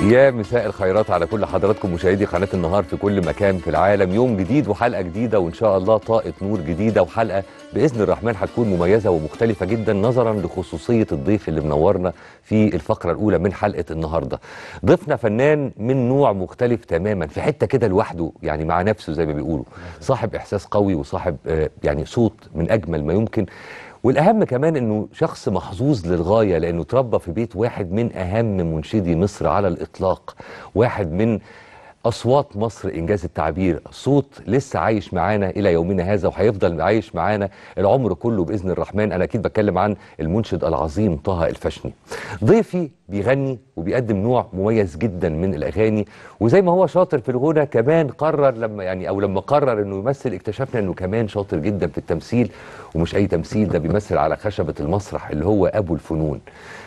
يا مساء الخيرات على كل حضراتكم مشاهدي قناة النهار في كل مكان في العالم يوم جديد وحلقة جديدة وإن شاء الله طاقة نور جديدة وحلقة بإذن الرحمن هتكون مميزة ومختلفة جدا نظرا لخصوصية الضيف اللي منورنا في الفقرة الأولى من حلقة النهاردة ضيفنا فنان من نوع مختلف تماما في حتة كده لوحده يعني مع نفسه زي ما بيقولوا صاحب إحساس قوي وصاحب آه، يعني صوت من أجمل ما يمكن والاهم كمان انه شخص محظوظ للغايه لانه اتربى في بيت واحد من اهم منشدي مصر على الاطلاق واحد من اصوات مصر انجاز التعبير صوت لسه عايش معانا الى يومنا هذا وهيفضل عايش معانا العمر كله باذن الرحمن انا اكيد بتكلم عن المنشد العظيم طه الفشني ضيفي بيغني وبيقدم نوع مميز جدا من الاغاني وزي ما هو شاطر في الغنى كمان قرر لما يعني او لما قرر انه يمثل اكتشفنا انه كمان شاطر جدا في التمثيل ومش اي تمثيل ده بيمثل على خشبه المسرح اللي هو ابو الفنون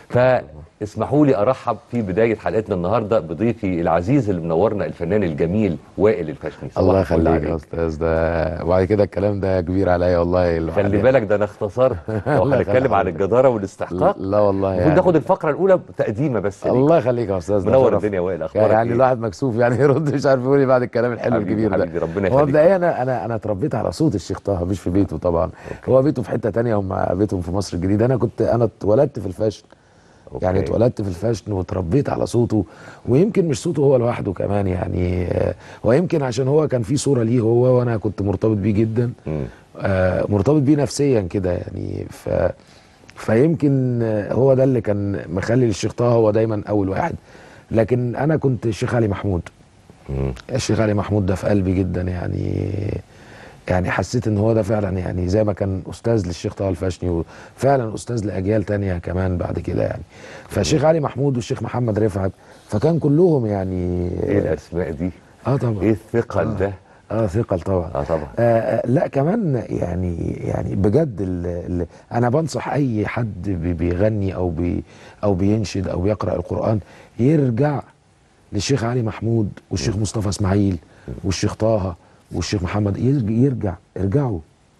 فاسمحوا لي ارحب في بدايه حلقتنا النهارده بضيفي العزيز اللي منورنا الفنان الجميل وائل الفشني صباح الله الفل يخليك يا عليك. استاذ ده وبعد كده الكلام ده كبير عليا والله خلي الواحد- بالك ده انا اختصرت لو الله هنتكلم يخليك. عن الجداره والاستحقاق لا والله المفروض يعني ناخد الفقره الاولى تقديمه بس ليك. الله يخليك يا استاذ ده منور شرف. الدنيا وائل اخبارك يعني إيه؟ الواحد مكسوف يعني يرد مش عارف يقول ايه بعد الكلام الحلو حبيبي- الكبير ده حبيبي، ربنا هو يخليك. مبدئيا انا انا انا اتربيت على صوت الشيخ طه مش في بيته طبعا هو بيته في حته تانية هم بيتهم في مصر الجديده انا كنت انا اتولدت في الفاشن أوكي. يعني اتولدت في الفاشن واتربيت على صوته ويمكن مش صوته هو لوحده كمان يعني آه، ويمكن عشان هو كان في صوره ليه هو وانا كنت مرتبط بيه جدا مم. آه، مرتبط بيه نفسيا كده يعني ف فيمكن آه، هو ده اللي كان مخلي الشيخ طه هو دايما اول واحد لكن انا كنت الشيخ علي محمود مم. الشيخ علي محمود ده في قلبي جدا يعني يعني حسيت ان هو ده فعلا يعني زي ما كان استاذ للشيخ طه الفاشني وفعلا استاذ لاجيال تانية كمان بعد كده يعني فالشيخ علي محمود والشيخ محمد رفعت فكان كلهم يعني ايه الاسماء دي اه طبعا ايه الثقل ده اه ثقل طبعا اه طبعا آه آه، لا كمان يعني يعني بجد ال ال انا بنصح اي حد بي- بيغني او بي او بينشد او بيقرا القران يرجع للشيخ علي محمود والشيخ مصطفى اسماعيل والشيخ طه والشيخ محمد يرج- يرجع ارجعوا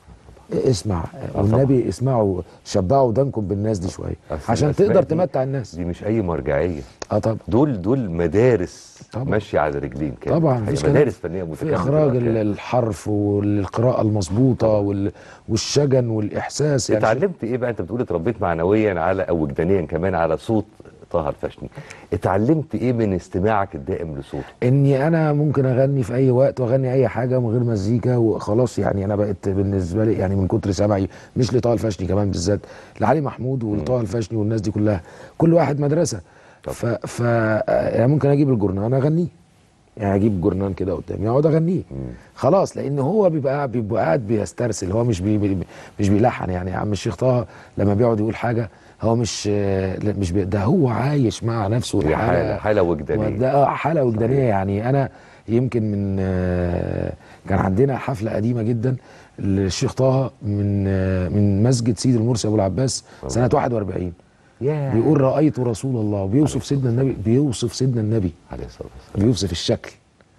اسمع والنبي اسمعوا شبعوا ودانكم بالناس دي شويه أصل عشان الأسماء تقدر دي- تمتع الناس دي مش اي مرجعيه اه طبعا دول دول مدارس طبعا. ماشيه على رجلين كده طبعا يعني مفيش كلام. مدارس فنيه في متكامله اخراج ال- الأركان. الحرف والقراءه المظبوطه وال- والشجن والاحساس يعني اتعلمت ايه بقى انت بتقول اتربيت معنويا على او وجدانيا كمان على صوت طه الفشني اتعلمت ايه من استماعك الدائم لصوته اني انا ممكن اغني في اي وقت واغني اي حاجه من غير مزيكا وخلاص يعني انا بقت بالنسبه لي يعني من كتر سمعي مش لطه الفاشني كمان بالذات لعلي محمود ولطه الفاشني والناس دي كلها كل واحد مدرسه طب. ف, ف يعني ممكن اجيب الجورنان اغنيه يعني اجيب جورنان كده قدامي اقعد اغنيه خلاص لان هو بيبقى بيبقى قاعد بيسترسل هو مش بي بي مش بيلحن يعني يا عم الشيخ طه لما بيقعد يقول حاجه هو مش لا، مش بي ده هو عايش مع نفسه هي حاله حاله وجدانيه وده آه، حاله وجدانيه يعني انا يمكن من آه، كان عندنا حفله قديمه جدا للشيخ طه من آه، من مسجد سيد المرسي ابو العباس سنه 41 ياه. بيقول رايت رسول الله بيوصف سيدنا النبي بيوصف سيدنا النبي عليه الصلاه والسلام بيوصف الشكل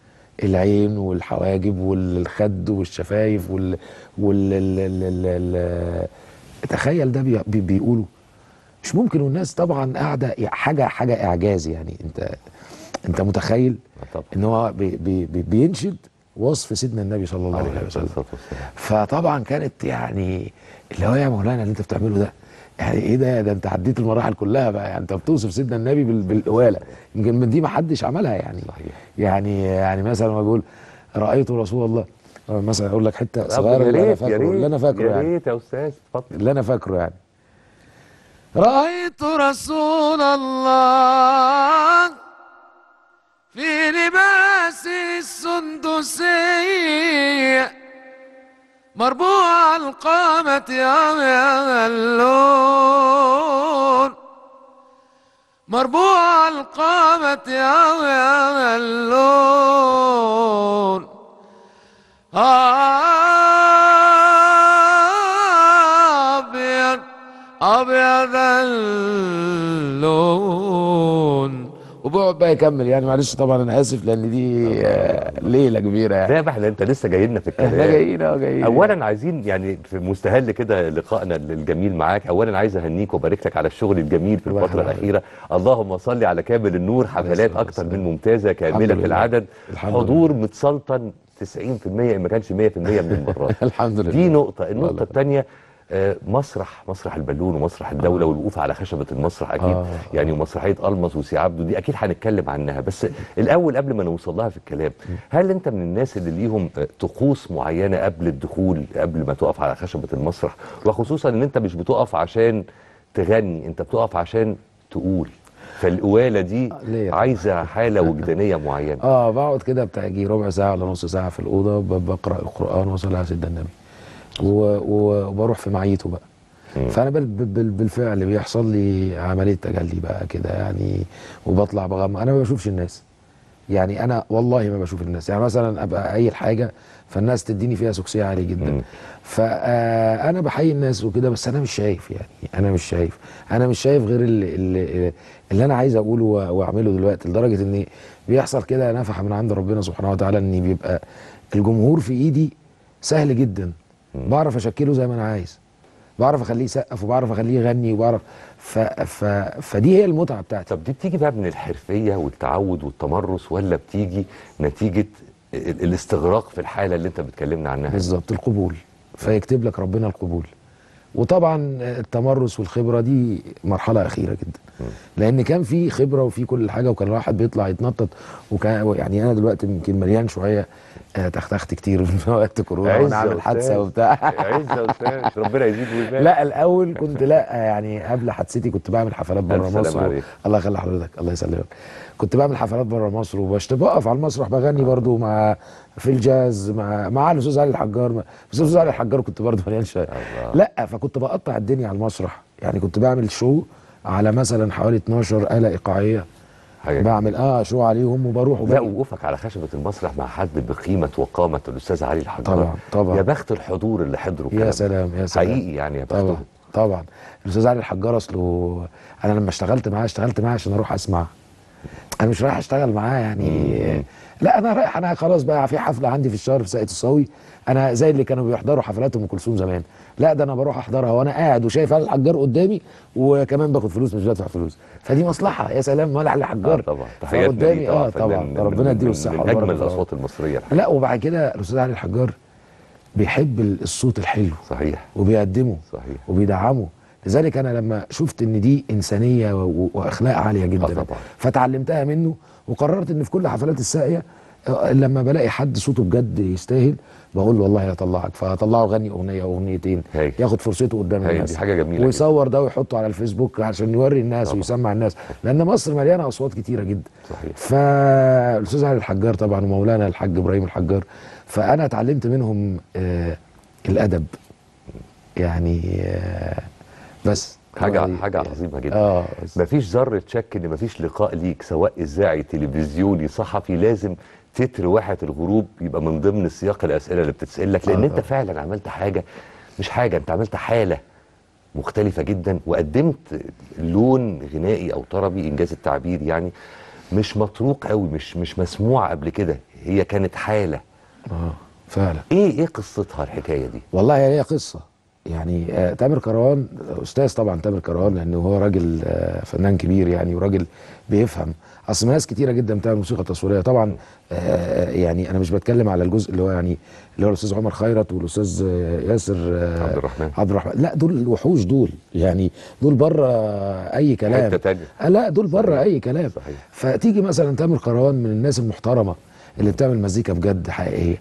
العين والحواجب والخد والشفايف وال وال ال- ال- ال- ال- تخيل ده بي بي بيقولوا مش ممكن والناس طبعا قاعده حاجه حاجه اعجاز يعني انت انت متخيل آه طبعا ان هو بي بي بي بينشد وصف سيدنا النبي صلى الله عليه عليه وسلم الصلاه والسلام فطبعا كانت يعني اللي هو يا مولانا اللي انت بتعمله ده يعني ايه ده ده انت عديت المراحل كلها بقى يعني انت بتوصف سيدنا النبي بال- بالقواله يمكن من دي ما حدش عملها يعني صحيح. يعني يعني مثلا ما بيقول رايت رسول الله مثلا اقول لك حته صغيره يا اللي انا ريت يا فاكره اللي انا ريت فاكره يا يعني ريت يا استاذ اتفضل اللي انا فاكره يعني رأيت رسول الله في لباس السندسي مربوع القامة يا اللون مربوع القامة يا اللون أبيض أبيض اللون وبيقعد بقى يكمل يعني معلش طبعا انا اسف لان دي آه، ليله كبيره يعني لا بقى احنا انت لسه جاي لنا في الكلام احنا جايين اه جايين اولا عايزين يعني في مستهل كده لقائنا الجميل معاك اولا عايز اهنيك وبارك لك على الشغل الجميل في الله الفتره يخليك. الاخيره اللهم صل على كامل النور حفلات الصلاة اكتر من والسلام. ممتازه كامله الحمد لله. العدد الحمد حضور متسلطن 90% ان ما كانش 100% من المرات الحمد لله دي نقطه النقطه والله. الثانيه مسرح مسرح البالون ومسرح الدوله والوقوف على خشبه المسرح اكيد آه. يعني ومسرحيه المس وسي عبده دي اكيد هنتكلم عنها بس الاول قبل ما نوصل لها في الكلام هل انت من الناس اللي ليهم آه، طقوس معينه قبل الدخول قبل ما تقف على خشبه المسرح وخصوصا ان انت مش بتقف عشان تغني انت بتقف عشان تقول فالقواله دي ليه؟ عايزه حاله وجدانيه معينه اه بقعد كده بتاع يجي ربع ساعه ولا نص ساعه في الاوضه ب- بقرا القران واصلي على سيدنا النبي و- و- وبروح في معيته بقى مم. فانا بال بال بالفعل بيحصل لي عمليه تجلي بقى كده يعني وبطلع بغم انا ما بشوفش الناس يعني انا والله ما بشوف الناس يعني مثلا ابقى قايل حاجه فالناس تديني فيها سكسيه عالي مم. جدا فانا بحيي الناس وكده بس انا مش شايف يعني انا مش شايف انا مش شايف غير اللي, اللي, اللي انا عايز اقوله و- واعمله دلوقتي لدرجه ان بيحصل كده نفحه من عند ربنا سبحانه وتعالى ان بيبقى الجمهور في ايدي سهل جدا مم. بعرف اشكله زي ما انا عايز بعرف اخليه يسقف وبعرف اخليه يغني وبعرف ف ف فدي هي المتعه بتاعتي طب دي بتيجي بقى من الحرفيه والتعود والتمرس ولا بتيجي نتيجه ال- الاستغراق في الحاله اللي انت بتكلمنا عنها بالظبط القبول فيكتب لك ربنا القبول وطبعا التمرس والخبره دي مرحله اخيره جدا لان كان في خبره وفي كل حاجه وكان الواحد بيطلع يتنطط وكان يعني انا دلوقتي يمكن مليان شويه آه، تختخت كتير في وقت كورونا عز وانا يا عامل أستاذ. حادثه وبتاع عز يا استاذ ربنا يزيد ويبارك لا الاول كنت لا يعني قبل حادثتي كنت بعمل حفلات بره ألف سلام مصر و... عليك. الله يخلي حضرتك الله يسلمك كنت بعمل حفلات بره مصر وبشت بقف على المسرح بغني برضو مع في الجاز مع مع الاستاذ علي الحجار مع الاستاذ علي الحجار كنت برضو مليان شويه الله. لا فكنت بقطع الدنيا على المسرح يعني كنت بعمل شو على مثلا حوالي 12 آلة إيقاعية حاجة بعمل اه شو عليهم وبروح لا وباجي وقوفك على خشبة المسرح مع حد بقيمة وقامة الأستاذ علي الحجار طبعا طبعا يا بخت الحضور اللي حضروا يا الكلام ده. سلام يا سلام حقيقي يعني يا طبعا بختهم طبعا الاستاذ علي الحجار اصله انا لما اشتغلت معاه اشتغلت معاه عشان اروح اسمع انا مش رايح اشتغل معاه يعني مم. لا انا رايح انا خلاص بقى في حفله عندي في الشهر في ساقية الصاوي انا زي اللي كانوا بيحضروا حفلات ام كلثوم زمان لا ده انا بروح احضرها وانا قاعد وشايف علي الحجار قدامي وكمان باخد فلوس مش بدفع فلوس فدي مصلحه يا سلام مال علي آه الحجار طبعا تحياتنا قدامي ليه اه فنان طبعا من- ربنا من- يديله من- الصحه من والبركة أجمل طبعاً. الأصوات المصرية الحقيقة. لا وبعد كده الاستاذ علي الحجار بيحب الصوت الحلو صحيح وبيقدمه صحيح وبيدعمه لذلك انا لما شفت ان دي انسانيه و- واخلاق عاليه آه جدا طبعا. فتعلمتها منه وقررت ان في كل حفلات الساقيه آه، لما بلاقي حد صوته بجد يستاهل بقول له والله هطلعك فهطلعه غني اغنيه او اغنيتين هايل. ياخد فرصته قدام هايل، الناس دي حاجة جميلة ويصور ده ويحطه على الفيسبوك عشان يوري الناس طبعا. ويسمع الناس لان مصر مليانه اصوات كتيره جدا صحيح فالاستاذ علي الحجار طبعا ومولانا الحاج ابراهيم الحجار فانا اتعلمت منهم آه الادب يعني آه بس حاجة والله- حاجة عظيمة جدا اه بس. مفيش ذرة شك ان مفيش لقاء ليك سواء اذاعي تلفزيوني صحفي لازم تتر واحة الغروب يبقى من ضمن سياق الاسئلة اللي بتتسأل لك لان آه انت طبعا. فعلا عملت حاجة مش حاجة انت عملت حالة مختلفة جدا وقدمت لون غنائي او طربي انجاز التعبير يعني مش مطروق قوي مش مش مسموع قبل كده هي كانت حالة اه فعلا ايه ايه قصتها الحكاية دي والله هي ليها قصه يعني آه تامر كروان استاذ طبعا تامر كروان لانه هو راجل آه فنان كبير يعني وراجل بيفهم اصل ناس كتيره جدا بتعمل موسيقى تصويريه طبعا آه يعني انا مش بتكلم على الجزء اللي هو يعني اللي هو الاستاذ عمر خيرت والاستاذ آه ياسر آه عبد الرحمن عبد الرحمن لا دول الوحوش دول يعني دول بره اي كلام حتة تانية آه لا دول بره اي كلام صحيح فتيجي مثلا تامر كروان من الناس المحترمه اللي بتعمل مزيكا بجد حقيقيه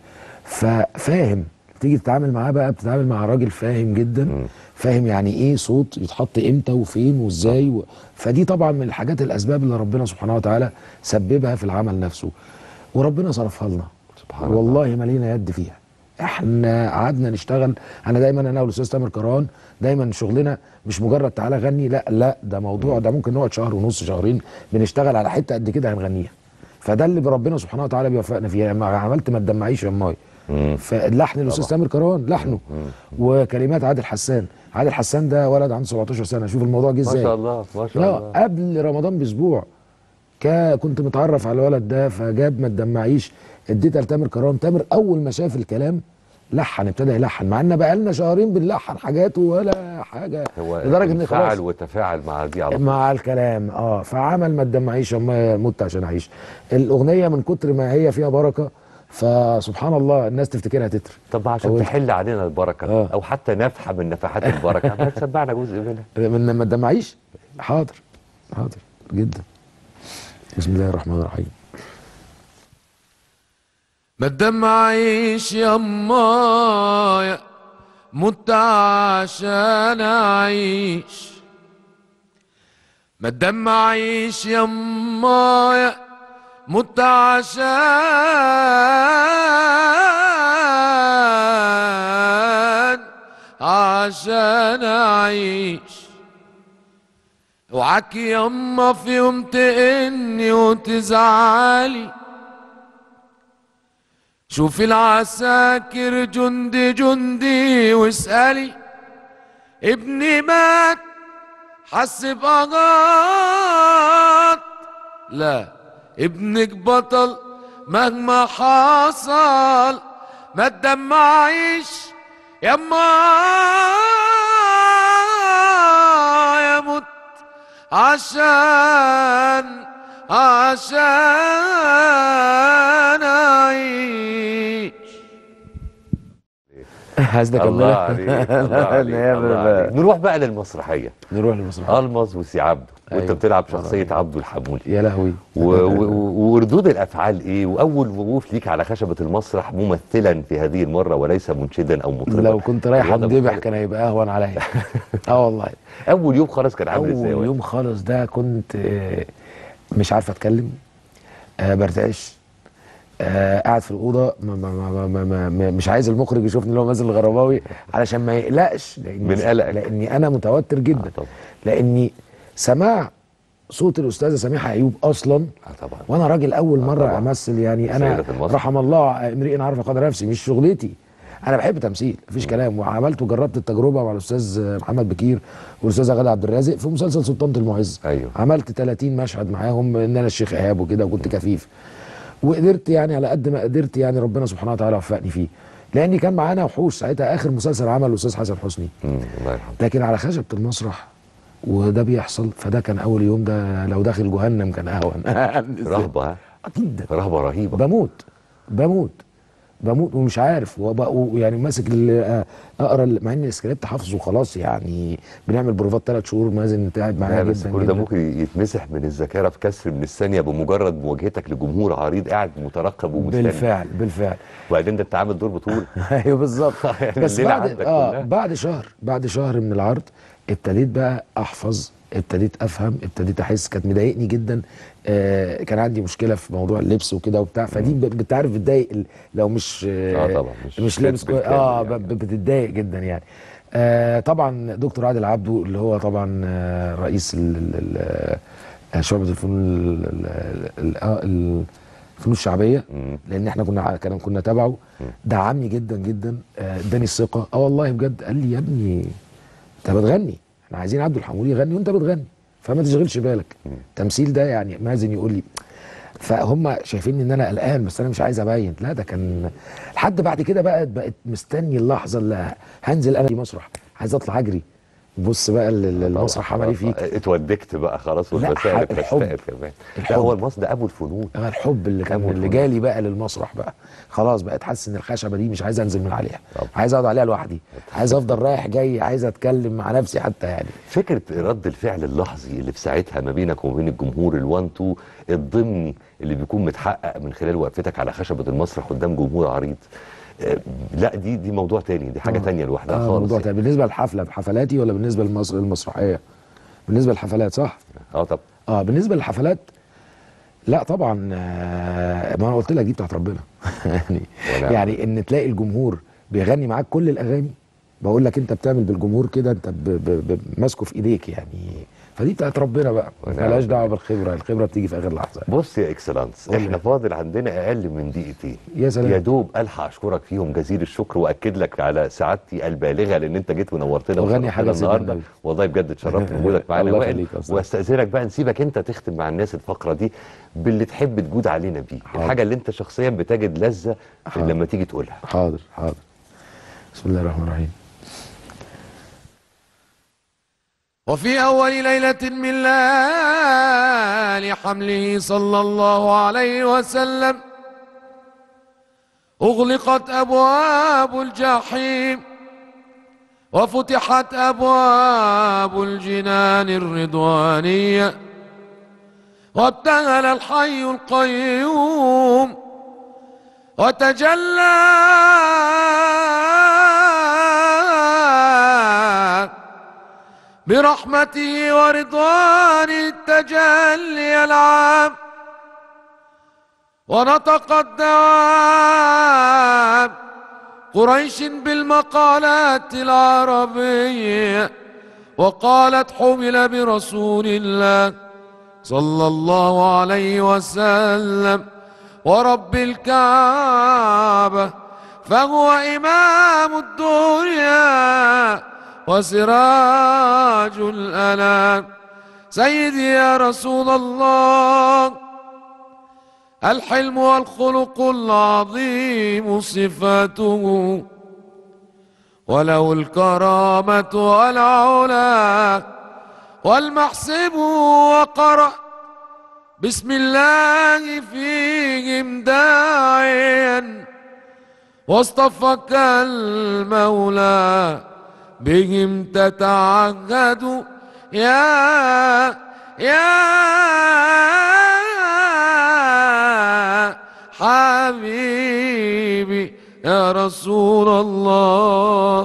ففاهم تيجي تتعامل معاه بقى بتتعامل مع راجل فاهم جدا مم. فاهم يعني ايه صوت يتحط امتى وفين وازاي و... فدي طبعا من الحاجات الاسباب اللي ربنا سبحانه وتعالى سببها في العمل نفسه وربنا صرفها لنا سبحان الله والله ما لينا يد فيها احنا قعدنا نشتغل انا دايما انا والاستاذ تامر كرهان دايما شغلنا مش مجرد تعالى غني لا لا ده موضوع ده ممكن نقعد شهر ونص شهرين بنشتغل على حته قد كده هنغنيها فده اللي ربنا سبحانه وتعالى بيوفقنا فيها لما عملت ما تدمعيش يا ماي مم. فاللحن الاستاذ طبعا. تامر كرهان لحنه مم. وكلمات عادل حسان عادل حسان ده ولد عنده 17 سنه شوف الموضوع جه ما ازاي شاء الله ما شاء لا الله قبل رمضان باسبوع كا كنت متعرف على الولد ده فجاب ما تدمعيش اديتها لتامر كرام تامر اول ما شاف الكلام لحن ابتدى يلحن مع ان بقى لنا شهرين بنلحن حاجات ولا حاجه هو لدرجه ان انفعل خلاص وتفاعل مع دي على طول مع الكلام اه فعمل ما تدمعيش اما مت عشان اعيش الاغنيه من كتر ما هي فيها بركه فسبحان الله الناس تفتكرها تتر طب عشان طولت. تحل علينا البركه آه. او حتى نفحه من نفحات البركه ما تسمعنا جزء منها من ما تدمعيش حاضر حاضر جدا بسم الله الرحمن الرحيم ما تدمعيش يا مت عشان اعيش ما تدمعيش يا مت عشان عشان اعيش اوعاك يما في يوم تئني وتزعلي شوفي العساكر جندي جندي واسألي ابني مات حس بأغاط لا ابنك بطل مهما حصل ما تدمعيش يما يموت عشان عشان اعيش عايز الله اكملها عليك الله عليك, الله عليك. نروح بقى للمسرحيه نروح للمسرح المظ وسي عبده وانت أيوة. بتلعب شخصيه عبده الحمولي يا لهوي و- و- وردود الافعال ايه واول وقوف ليك على خشبه المسرح ممثلا في هذه المره وليس منشدا او مطربا لو كنت رايح الوضع اندبح مختلف. كان هيبقى اهون عليا اه والله اول يوم خلاص كان عامل ازاي اول يوم خالص ده كنت آه، مش عارف اتكلم آه، برتعش آه، قاعد في الاوضه ما ما ما ما ما ما مش عايز المخرج يشوفني اللي هو مازن الغرباوي علشان ما يقلقش لاني من قلقك. لاني انا متوتر جدا آه طبعا. لاني سماع صوت الاستاذه سميحه ايوب اصلا اه طبعا وانا راجل اول آه مره طبعا. امثل يعني انا سيدة المسرح. رحم الله امرئ عرف قدر نفسي مش شغلتي انا بحب تمثيل مفيش كلام وعملت وجربت التجربه مع الاستاذ محمد بكير والاستاذه غاده عبد الرازق في مسلسل سلطنه المعز أيوه. عملت 30 مشهد معاهم ان انا الشيخ ايهاب وكده وكنت كفيف وقدرت يعني على قد ما قدرت يعني ربنا سبحانه وتعالى وفقني فيه لاني كان معانا وحوش ساعتها اخر مسلسل عمله الاستاذ حسن حسني مم، الله يرحمه لكن على خشبه المسرح وده بيحصل فده كان اول يوم ده لو داخل جهنم كان اهون رهبه ها جدا رهبه رهيبه بموت بموت بموت ومش عارف وبقى يعني ماسك ال- اقرا ال- مع ان السكريبت حافظه خلاص يعني بنعمل بروفات ثلاث شهور مازن تعب معايا لا جدا بس كل ده جدا. ممكن يتمسح من الذاكره في كسر من الثانيه بمجرد مواجهتك لجمهور عريض قاعد مترقب ومستني بالفعل بالفعل وبعدين ده انت عامل دور بطوله ايوه بالظبط يعني بس الليلة بعد عندك اه كلها. بعد شهر بعد شهر من العرض ابتديت بقى احفظ ابتديت افهم ابتديت احس كانت مضايقني جدا آه كان عندي مشكله في موضوع اللبس وكده وبتاع فدي ب- بتعرف بتضايق ال- لو مش آه طبعا، مش مش فت لابس كويس بالكامل اه يعني. ب- ب- بتتضايق جدا يعني آه طبعا دكتور عادل عبده اللي هو طبعا آه رئيس ال- ال- ال- آه، شعبة الفنون ال- ال- ال- آه، الفنون الشعبية مم. لان احنا كنا ع- كنا كنا تبعه دعمني جدا جدا آه، اداني الثقه اه والله بجد قال لي يا ابني انت بتغني احنا عايزين عبد الحمولي يغني وانت بتغني فما تشغلش بالك التمثيل ده يعني مازن يقول لي فهم شايفين ان انا قلقان بس انا مش عايز ابين لا ده كان لحد بعد كده بقى بقت مستني اللحظه اللي هنزل انا في مسرح عايز اطلع اجري بص بقى ال- ال- المسرح عمل ايه فيك اتودكت بقى خلاص لا، والمسائل الحب. بتستقر كمان لا الحب. هو المص ده ابو الفنون آه، الحب اللي كان أول اللي فنون. جالي بقى للمسرح بقى خلاص بقيت حاسس ان الخشبه دي مش عايز انزل من عليها طبعا. عايز اقعد عليها لوحدي عايز افضل رايح جاي عايز اتكلم مع نفسي حتى يعني فكره رد الفعل اللحظي اللي في ساعتها ما بينك وما بين الجمهور الوان تو الضمني اللي بيكون متحقق من خلال وقفتك على خشبه المسرح قدام جمهور عريض آه، لا دي دي موضوع تاني دي حاجه آه. تانية لوحدها آه خالص موضوع يعني. تاني بالنسبه للحفله بحفلاتي ولا بالنسبه للمس- للمسرحيه بالنسبه للحفلات صح اه طب اه بالنسبه للحفلات لا طبعا آه ما انا قلت لك دي بتاعت ربنا يعني ونعم. يعني ان تلاقي الجمهور بيغني معاك كل الاغاني بقول لك انت بتعمل بالجمهور كده انت ب- ب- ب- ماسكه في ايديك يعني فدي بتاعت ربنا بقى ونعم ملهاش دعوه بالله. بالخبره الخبره بتيجي في اخر لحظه بص يا اكسلانس قول لي. احنا فاضل عندنا اقل من دقيقتين يا سلام. يا دوب الحق اشكرك فيهم جزيل الشكر واكد لك على سعادتي البالغه لان انت جيت ونورتنا وغني وشرفتنا حاجة سيدنا النهارده النبي. والله بجد اتشرفت بوجودك معانا الله وائل يخليك يا أستاذ. واستاذنك بقى نسيبك انت تختم مع الناس الفقره دي باللي تحب تجود علينا بيه حاضر. الحاجه اللي انت شخصيا بتجد لذه في حاضر. لما تيجي تقولها حاضر حاضر بسم الله الرحمن الرحيم وفي أول ليلة من ليالي حمله صلى الله عليه وسلم أغلقت أبواب الجحيم وفتحت أبواب الجنان الرضوانية وابتهل الحي القيوم وتجلى برحمته ورضوانه التجلي العام ونطق الدواب قريش بالمقالات العربية وقالت حمل برسول الله صلى الله عليه وسلم ورب الكعبة فهو إمام الدنيا وسراج الأنام سيدي يا رسول الله الحلم والخلق العظيم صفاته وله الكرامة والعلا والمحسب وقرأ بسم الله فيهم داعيا واصطفك المولى بهم تتعهد يا يا حبيبي يا رسول الله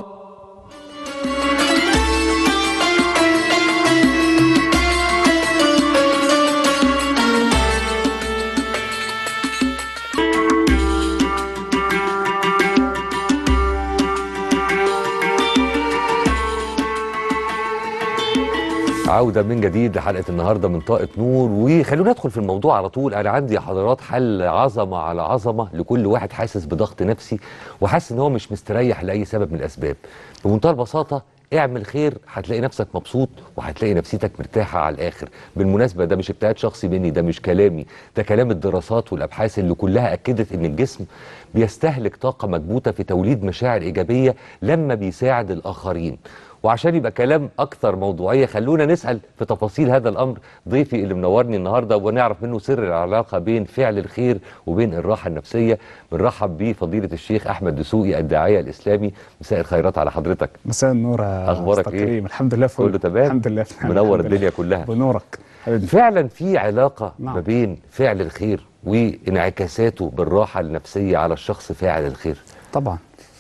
عودة من جديد لحلقة النهاردة من طاقة نور وخلونا ندخل في الموضوع على طول أنا عندي يا حضرات حل عظمة على عظمة لكل واحد حاسس بضغط نفسي وحاسس إن هو مش مستريح لأي سبب من الأسباب بمنتهى البساطة اعمل خير هتلاقي نفسك مبسوط وهتلاقي نفسيتك مرتاحة على الآخر بالمناسبة ده مش اجتهاد شخصي مني ده مش كلامي ده كلام الدراسات والأبحاث اللي كلها أكدت إن الجسم بيستهلك طاقة مكبوتة في توليد مشاعر إيجابية لما بيساعد الآخرين وعشان يبقى كلام اكثر موضوعيه خلونا نسال في تفاصيل هذا الامر ضيفي اللي منورني النهارده ونعرف منه سر العلاقه بين فعل الخير وبين الراحه النفسيه بنرحب بفضيله الشيخ احمد دسوقي الداعيه الاسلامي مساء الخيرات على حضرتك مساء النور يا أخبارك أستاذ إيه؟ كريم الحمد لله فل كله تمام الحمد لله منور الحمد لله. الدنيا كلها بنورك حبيبي فعلا في علاقه نعم. ما بين فعل الخير وانعكاساته بالراحه النفسيه على الشخص فاعل الخير طبعا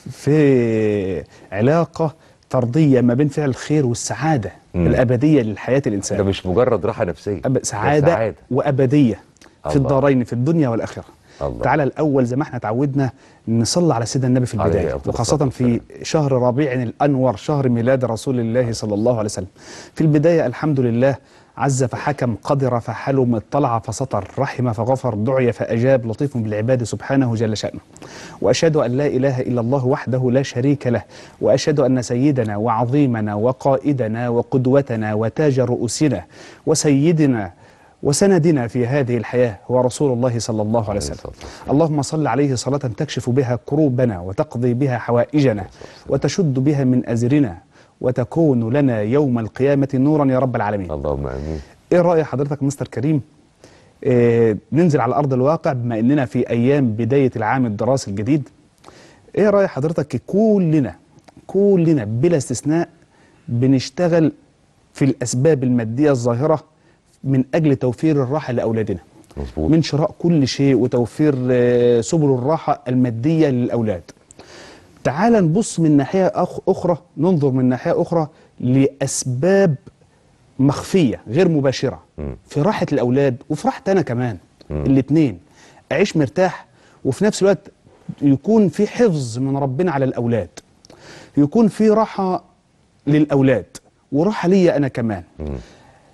في علاقة طردية ما بين فعل الخير والسعادة مم. الأبدية للحياة ده الإنسان مش مجرد راحه نفسيه أب- ده سعادة, سعادة. وأبدية في الله. الدارين في الدنيا والآخرة الله. تعالى الأول زي ما احنا تعودنا نصلي على سيدنا النبي في عليه البداية أفضل وخاصة الصلاة في شهر ربيع الأنور شهر ميلاد رسول الله صلى الله عليه وسلم في البداية الحمد لله عز فحكم قدر فحلم اطلع فسطر رحم فغفر دعي فأجاب لطيف بالعباد سبحانه جل شأنه وأشهد أن لا إله إلا الله وحده لا شريك له وأشهد أن سيدنا وعظيمنا وقائدنا وقدوتنا وتاج رؤوسنا وسيدنا وسندنا في هذه الحياة هو رسول الله صلى الله عليه وسلم اللهم صل عليه صلاة تكشف بها كروبنا وتقضي بها حوائجنا وتشد بها من أزرنا وتكون لنا يوم القيامة نورا يا رب العالمين اللهم امين ايه رأي حضرتك مستر كريم إيه ننزل على أرض الواقع بما أننا في أيام بداية العام الدراسي الجديد ايه رأي حضرتك كلنا كلنا بلا استثناء بنشتغل في الأسباب المادية الظاهرة من أجل توفير الراحة لأولادنا مظبوط من شراء كل شيء وتوفير آه، سبل الراحة المادية للأولاد تعال نبص من ناحية أخ- أخرى ننظر من ناحية أخرى لأسباب مخفية غير مباشرة مم. في راحة الأولاد وفي راحة أنا كمان مم. الاتنين أعيش مرتاح وفي نفس الوقت يكون في حفظ من ربنا على الأولاد يكون في راحة للأولاد وراحة ليا أنا كمان مم.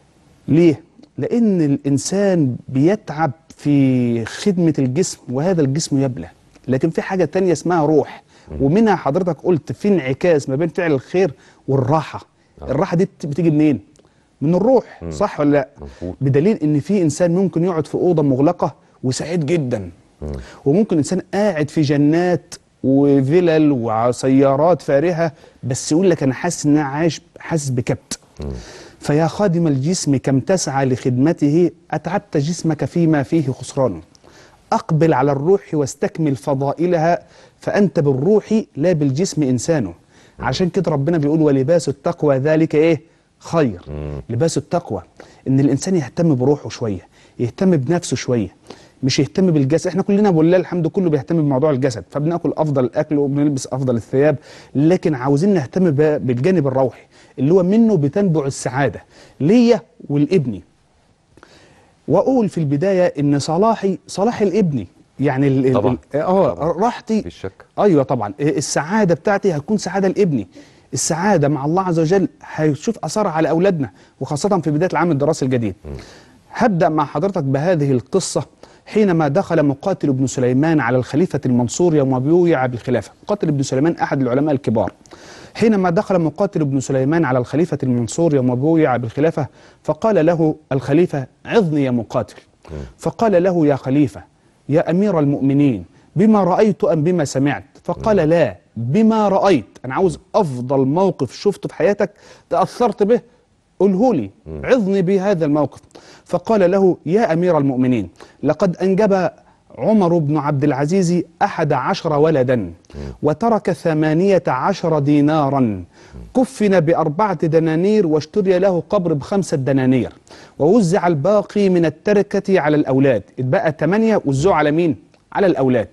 ليه؟ لأن الإنسان بيتعب في خدمة الجسم وهذا الجسم يبلى لكن في حاجة تانية اسمها روح ومنها حضرتك قلت في انعكاس ما بين فعل الخير والراحة الراحة دي بت- بتيجي منين؟ من الروح صح ولا لا؟ مظبوط. بدليل ان في انسان ممكن يقعد في اوضه مغلقه وسعيد جدا وممكن انسان قاعد في جنات وفلل وسيارات فارهه بس يقول لك انا حاسس ان انا عايش حاسس بكبت فيا خادم الجسم كم تسعى لخدمته اتعبت جسمك فيما فيه خسران اقبل على الروح واستكمل فضائلها فانت بالروح لا بالجسم انسان عشان كده ربنا بيقول ولباس التقوى ذلك ايه خير لباس التقوى ان الانسان يهتم بروحه شويه يهتم بنفسه شويه مش يهتم بالجسد احنا كلنا ولله الحمد كله بيهتم بموضوع الجسد فبناكل افضل الاكل وبنلبس افضل الثياب لكن عاوزين نهتم ب- بالجانب الروحي اللي هو منه بتنبع السعاده ليا والابني واقول في البدايه ان صلاحي صلاح الابني يعني ال ال- طبعاً. ال- اه طبعاً. راحتي مفيش شك. ايوه طبعا السعاده بتاعتي هتكون سعاده لابني السعاده مع الله عز وجل هيشوف اثرها على اولادنا وخاصه في بدايه العام الدراسي الجديد هبدا مع حضرتك بهذه القصه حينما دخل مقاتل بن سليمان على الخليفه المنصور يوم بيويع بالخلافه مقاتل بن سليمان احد العلماء الكبار حينما دخل مقاتل بن سليمان على الخليفه المنصور يوم بيويع بالخلافه فقال له الخليفه عظني يا مقاتل فقال له يا خليفه يا امير المؤمنين بما رايت ام بما سمعت فقال لا بما رايت انا عاوز افضل موقف شفته في حياتك تاثرت به قله لي عظني بهذا الموقف فقال له يا أمير المؤمنين لقد أنجب عمر بن عبد العزيز أحد عشر ولدا وترك ثمانية عشر دينارا كفن بأربعة دنانير واشتري له قبر بخمسة دنانير ووزع الباقي من التركة على الأولاد اتبقى ثمانية وزعوا على مين؟ على الأولاد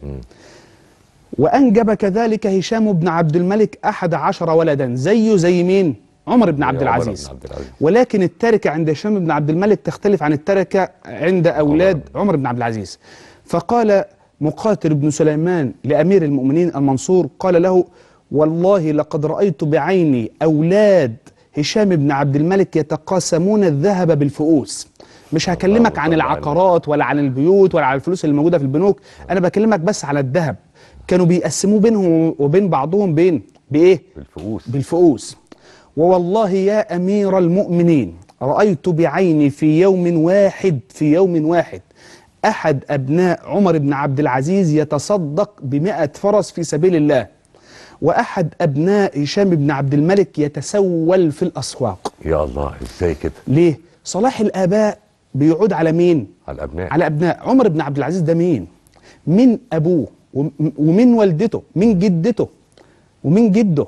وأنجب كذلك هشام بن عبد الملك أحد عشر ولدا زيه زي مين؟ عمر بن عبد عمر بن العزيز عبد العزيز. ولكن التركة عند هشام بن عبد الملك تختلف عن التركة عند أولاد عمر بن عبد العزيز فقال مقاتل بن سليمان لأمير المؤمنين المنصور قال له والله لقد رأيت بعيني أولاد هشام بن عبد الملك يتقاسمون الذهب بالفؤوس مش هكلمك عن طبعاً. العقارات ولا عن البيوت ولا عن الفلوس اللي موجودة في البنوك أنا بكلمك بس على الذهب كانوا بيقسموه بينهم وبين بعضهم بين بإيه؟ بالفؤوس بالفؤوس ووالله يا أمير المؤمنين رأيت بعيني في يوم واحد في يوم واحد أحد أبناء عمر بن عبد العزيز يتصدق بمئة فرس في سبيل الله وأحد أبناء هشام بن عبد الملك يتسول في الأسواق يا الله ازاي كده ليه؟ صلاح الآباء بيعود على مين؟ على الابناء على أبناء عمر بن عبد العزيز ده مين؟ من أبوه وم- ومن والدته من جدته ومن جده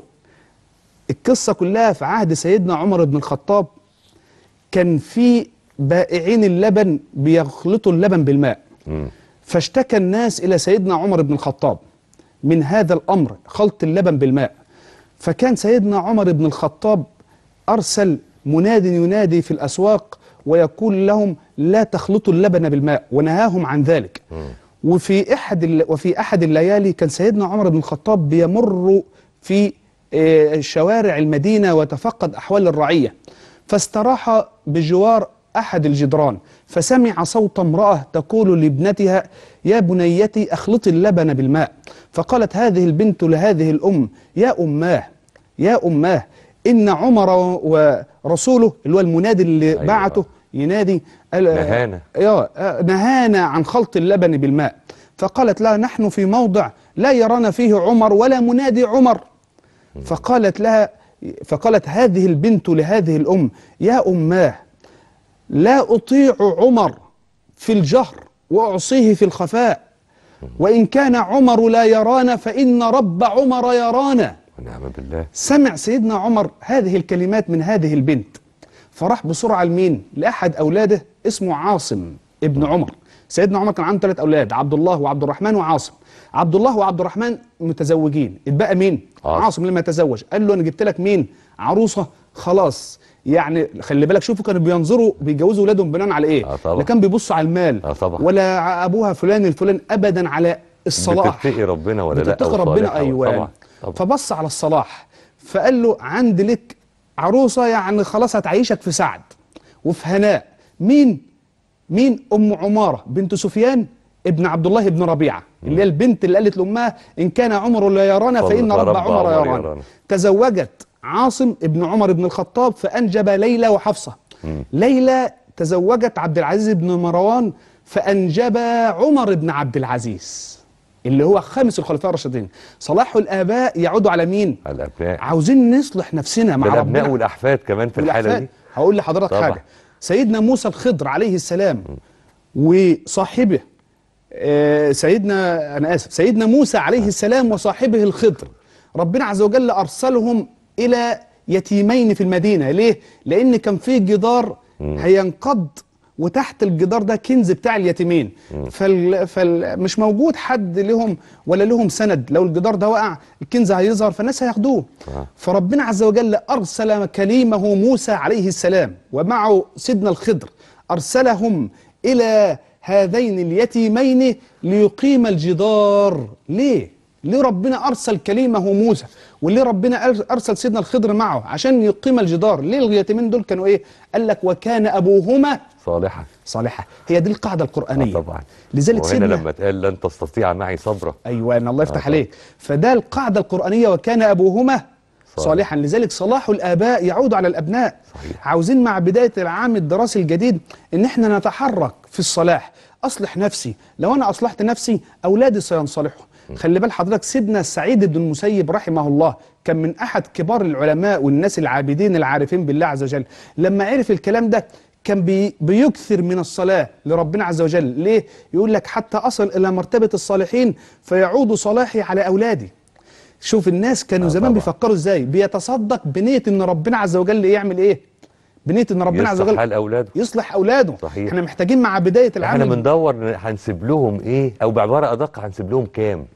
القصة كلها في عهد سيدنا عمر بن الخطاب كان في بائعين اللبن بيخلطوا اللبن بالماء مم. فاشتكى الناس إلى سيدنا عمر بن الخطاب من هذا الأمر خلط اللبن بالماء فكان سيدنا عمر بن الخطاب أرسل مناد ينادي في الأسواق ويقول لهم لا تخلطوا اللبن بالماء ونهاهم عن ذلك وفي أحد الل- وفي أحد الليالي كان سيدنا عمر بن الخطاب بيمر في آه، شوارع المدينة وتفقد أحوال الرعية فاستراح بجوار أحد الجدران فسمع صوت امرأة تقول لابنتها يا بنيتي أخلطي اللبن بالماء فقالت هذه البنت لهذه الأم يا أماه يا أماه إن عمر ورسوله اللي هو المنادي اللي أيوة. أيوة. بعته ينادي قال- نهانا. آه، آه، نهانا عن خلط اللبن بالماء فقالت لها نحن في موضع لا يرانا فيه عمر ولا منادي عمر فقالت لها فقالت هذه البنت لهذه الأم يا أماه لا أطيع عمر في الجهر وأعصيه في الخفاء وإن كان عمر لا يرانا فإن رب عمر يرانا ونعم بالله سمع سيدنا عمر هذه الكلمات من هذه البنت فراح بسرعة لمين؟ لأحد أولاده اسمه عاصم ابن عمر سيدنا عمر كان عنده ثلاث أولاد عبد الله وعبد الرحمن وعاصم عبد الله وعبد الرحمن متزوجين اتبقى مين؟ عاصم. عاصم لما يتزوج قال له أنا جبت لك مين؟ عروسة خلاص يعني خلي بالك شوفوا كانوا بينظروا بيجوزوا اولادهم بناء على ايه؟ آه طبعا. لا كان بيبصوا على المال آه طبعا. ولا ع- ابوها فلان الفلان ابدا على الصلاح بتتقي ربنا ولا لا بتتقي أو ربنا صالحة ايوه طبعا طبعا فبص على الصلاح فقال له عندي لك عروسه يعني خلاص هتعيشك في سعد وفي هناء مين مين ام عماره بنت سفيان ابن عبد الله بن ربيعه اللي هي البنت اللي قالت لامها ان كان عمر لا يرانا فان رب عمر يرانا تزوجت عاصم ابن عمر بن الخطاب فانجب ليلى وحفصه ليلى تزوجت عبد العزيز بن مروان فانجب عمر بن عبد العزيز اللي هو خامس الخلفاء الراشدين صلاح الاباء يعود على مين على الابناء عاوزين نصلح نفسنا مع الابناء ربنا والاحفاد كمان في الحاله والأحفاد. دي هقول لحضرتك طبعا. حاجه سيدنا موسى الخضر عليه السلام وصاحبه آه، سيدنا انا اسف سيدنا موسى عليه السلام وصاحبه الخضر ربنا عز وجل ارسلهم الى يتيمين في المدينه ليه لان كان في جدار هينقض وتحت الجدار ده كنز بتاع اليتيمين فال... فال... مش موجود حد لهم ولا لهم سند لو الجدار ده وقع الكنز هيظهر فالناس هياخدوه آه. فربنا عز وجل أرسل كليمه موسى عليه السلام ومعه سيدنا الخضر أرسلهم إلى هذين اليتيمين ليقيم الجدار ليه؟ ليه ربنا أرسل كليمه موسى وليه ربنا أر- أرسل سيدنا الخضر معه عشان يقيم الجدار ليه اليتيمين دول كانوا إيه؟ قال لك وكان أبوهما صالحه صالحة هي دي القاعدة القرآنية آه طبعا لذلك وهنا سيدنا لما اتقال لن تستطيع معي صبرا ايوه ان الله يفتح آه. عليك فده القاعده القرانيه وكان ابوهما صالح. صالحا لذلك صلاح الاباء يعود على الابناء صحيح. عاوزين مع بدايه العام الدراسي الجديد ان احنا نتحرك في الصلاح اصلح نفسي لو انا اصلحت نفسي اولادي سينصلحوا خلي بال حضرتك سيدنا سعيد بن المسيب رحمه الله كان من احد كبار العلماء والناس العابدين العارفين بالله عز وجل لما عرف الكلام ده كان بي بيكثر من الصلاة لربنا عز وجل ليه؟ يقول لك حتى أصل إلى مرتبة الصالحين فيعود صلاحي على أولادي شوف الناس كانوا آه زمان طبعا. بيفكروا ازاي بيتصدق بنية ان ربنا عز وجل يعمل ايه بنية ان ربنا عز يصلح وجل حال اولاده يصلح اولاده صحيح. احنا محتاجين مع بداية العام احنا بندور ن- هنسيب لهم ايه او بعباره ادق هنسيب لهم كام ده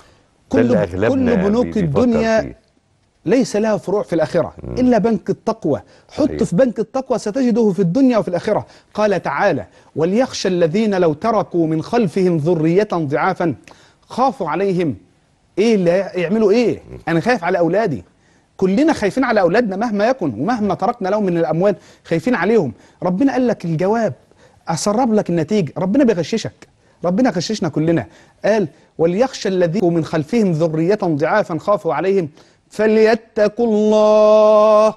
كل اللي أغلبنا كل بنوك بي- بيفكر الدنيا فيه. ليس لها فروع في الآخرة إلا بنك التقوى حط صحيح. في بنك التقوى ستجده في الدنيا وفي الآخرة قال تعالى وليخشى الذين لو تركوا من خلفهم ذرية ضعافا خافوا عليهم إيه اللي يعملوا إيه أنا خايف على أولادي كلنا خايفين على أولادنا مهما يكن ومهما تركنا لهم من الأموال خايفين عليهم ربنا قال لك الجواب أسرب لك النتيجة ربنا بيغششك ربنا غششنا كلنا قال وليخشى الذين من خلفهم ذرية ضعافا خافوا عليهم فليتقوا الله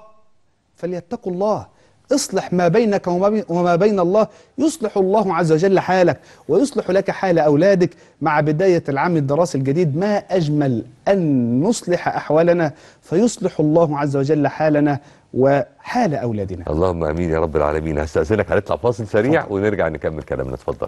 فليتقوا الله اصلح ما بينك وما بين- وما بين الله يصلح الله عز وجل حالك ويصلح لك حال أولادك مع بداية العام الدراسي الجديد ما أجمل أن نصلح أحوالنا فيصلح الله عز وجل حالنا وحال أولادنا اللهم امين يا رب العالمين هستاذنك هنطلع فاصل سريع ونرجع نكمل كلامنا اتفضل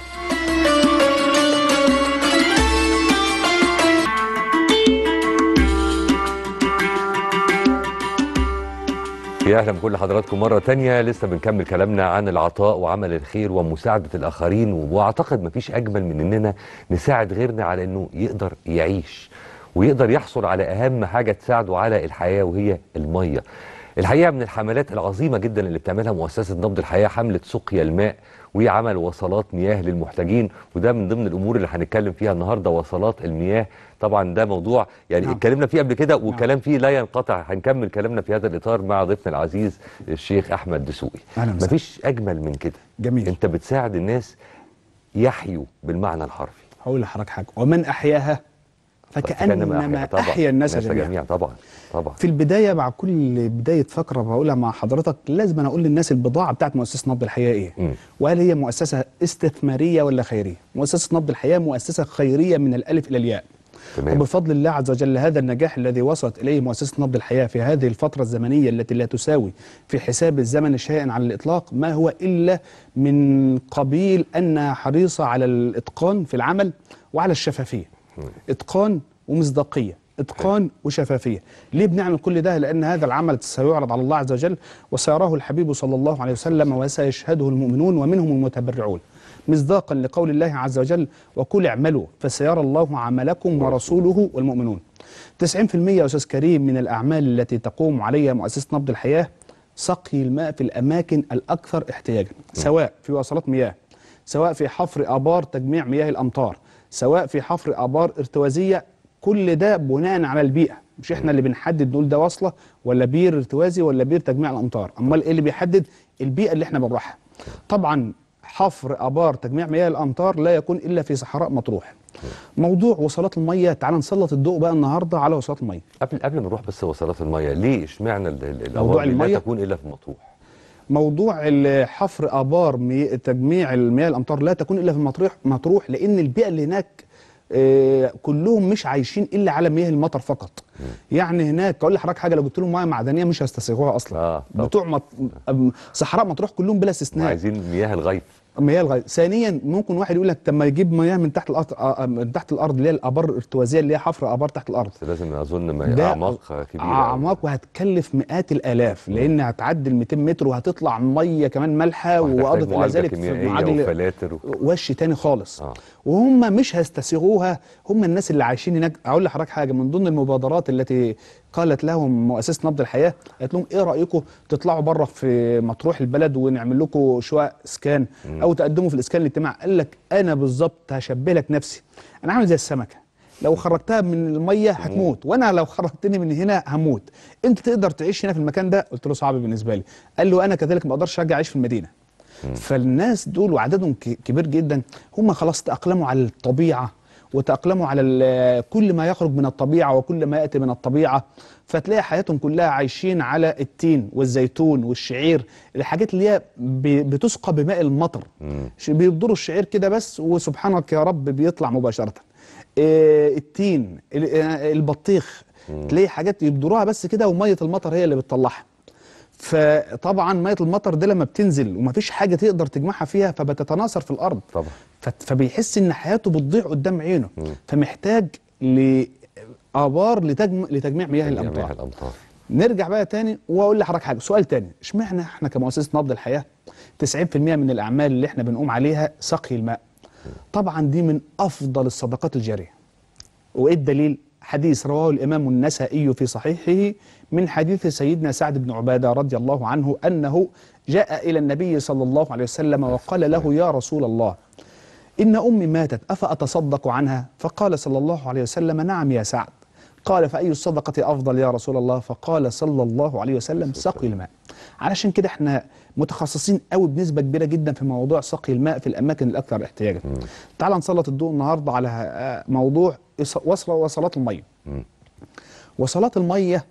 يا اهلا بكل حضراتكم مره تانية لسه بنكمل كلامنا عن العطاء وعمل الخير ومساعده الاخرين واعتقد مفيش اجمل من اننا نساعد غيرنا على انه يقدر يعيش ويقدر يحصل على اهم حاجه تساعده على الحياه وهي الميه الحقيقه من الحملات العظيمه جدا اللي بتعملها مؤسسه نبض الحياه حمله سقيا الماء وعمل وصلات مياه للمحتاجين وده من ضمن الامور اللي هنتكلم فيها النهارده وصلات المياه طبعا ده موضوع يعني نعم. اتكلمنا فيه قبل كده والكلام فيه لا ينقطع هنكمل كلامنا في هذا الاطار مع ضيفنا العزيز الشيخ احمد دسوقي أهلا وسهلا. مفيش اجمل من كده جميل. انت بتساعد الناس يحيوا بالمعنى الحرفي هقول لحضرتك حاجة ومن أحياها فكأنما طبعا. أحيا الناس ناس جميعا جميعا طبعا طبعا في البداية مع كل بداية فقرة بقولها مع حضرتك لازم أنا أقول للناس البضاعة بتاعت مؤسسة نبض الحياة إيه مم. وهل هي مؤسسة استثمارية ولا خيرية مؤسسة نبض الحياة مؤسسة خيرية من الألف إلى الياء تمام وبفضل الله عز وجل هذا النجاح الذي وصلت إليه مؤسسة نبض الحياة في هذه الفترة الزمنية التي لا تساوي في حساب الزمن الشائن على الإطلاق ما هو إلا من قبيل أنها حريصة على الإتقان في العمل وعلى الشفافية إتقان ومصداقية إتقان وشفافية ليه بنعمل كل ده لأن هذا العمل سيعرض على الله عز وجل وسيراه الحبيب صلى الله عليه وسلم وسيشهده المؤمنون ومنهم المتبرعون مصداقا لقول الله عز وجل وقل اعملوا فسيرى الله عملكم ورسوله والمؤمنون 90% يا أستاذ كريم من الأعمال التي تقوم عليها مؤسسة نبض الحياة سقي الماء في الأماكن الأكثر احتياجا سواء في وصلات مياه سواء في حفر آبار تجميع مياه الأمطار سواء في حفر آبار ارتوازية كل ده بناء على البيئة مش احنا اللي بنحدد نقول ده وصلة ولا بير ارتوازي ولا بير تجميع الأمطار أمال ايه اللي بيحدد البيئة اللي احنا بنروحها طبعا حفر ابار تجميع مياه الامطار لا يكون الا في صحراء مطروح موضوع وصلات الميه تعال نسلط الضوء بقى النهارده على وصلات الميه قبل قبل ما نروح بس وصلات الميه ليه اشمعنى ال- ال- الابار موضوع دي لا المية؟ تكون الا في مطروح موضوع ال- حفر ابار مي... تجميع المياه الامطار لا تكون الا في مطروح مطروح لان البيئه اللي هناك آه، كلهم مش عايشين الا على مياه المطر فقط يعني هناك اقول لحضرتك حاجه لو جبت لهم ميه معدنيه مش هيستسيغوها اصلا آه، طبعا. بتوع مط... أم- صحراء مطروح كلهم بلا استثناء وعايزين مياه الغيث مياه الغاز ثانيا ممكن واحد يقول لك طب ما يجيب مياه من تحت الارض آه، آه، من تحت الارض اللي هي الابار الارتوازيه اللي هي حفر ابار تحت الارض بس لازم اظن ما ده اعماق كبيره أوي. اعماق وهتكلف مئات الالاف لان هتعدي ال 200 متر وهتطلع ميه كمان مالحه وهتحتاج واضف الى معالجة ذلك في كيميائية معادله وفلاتر و... وش تاني خالص آه. وهم مش هيستسيغوها هم الناس اللي عايشين هناك اقول لحضرتك حاجه من ضمن المبادرات التي قالت لهم مؤسسه نبض الحياه قالت لهم ايه رايكم تطلعوا بره في مطروح البلد ونعمل لكم شقق اسكان او تقدموا في الاسكان الاجتماعي قال لك انا بالظبط هشبه لك نفسي انا عامل زي السمكه لو خرجتها من الميه هتموت وانا لو خرجتني من هنا هموت انت تقدر تعيش هنا في المكان ده قلت له صعب بالنسبه لي قال له انا كذلك ما اقدرش ارجع اعيش في المدينه فالناس دول وعددهم ك- كبير جدا هم خلاص تأقلموا على الطبيعة وتأقلموا على ال- كل ما يخرج من الطبيعة وكل ما يأتي من الطبيعة فتلاقي حياتهم كلها عايشين على التين والزيتون والشعير الحاجات اللي هي ب- بتسقى بماء المطر ش- بيبدروا الشعير كده بس وسبحانك يا رب بيطلع مباشرة آه، التين ال- آه، البطيخ تلاقي حاجات يبدروها بس كده ومية المطر هي اللي بتطلعها فطبعا ميه المطر دي لما بتنزل ومفيش حاجه تقدر تجمعها فيها فبتتناثر في الارض طبعا ف- فبيحس ان حياته بتضيع قدام عينه فمحتاج لابار لتجم... لتجميع مياه مياه الامطار الامطار نرجع بقى تاني واقول لحضرتك حاجه سؤال تاني اشمعنى احنا كمؤسسه نبض الحياه 90% من الاعمال اللي احنا بنقوم عليها سقي الماء طبعا دي من افضل الصدقات الجاريه وايه الدليل حديث رواه الامام النسائي في صحيحه من حديث سيدنا سعد بن عباده رضي الله عنه انه جاء الى النبي صلى الله عليه وسلم وقال له يا رسول الله إن أمي ماتت أفأتصدق عنها فقال صلى الله عليه وسلم نعم يا سعد قال فأي الصدقة أفضل يا رسول الله فقال صلى الله عليه وسلم سقي الماء علشان كده احنا متخصصين قوي بنسبة كبيرة جدا في موضوع سقي الماء في الأماكن الأكثر احتياجا تعال نسلط الضوء النهاردة على آه، موضوع إص- وصل وصلات المية وصلات المية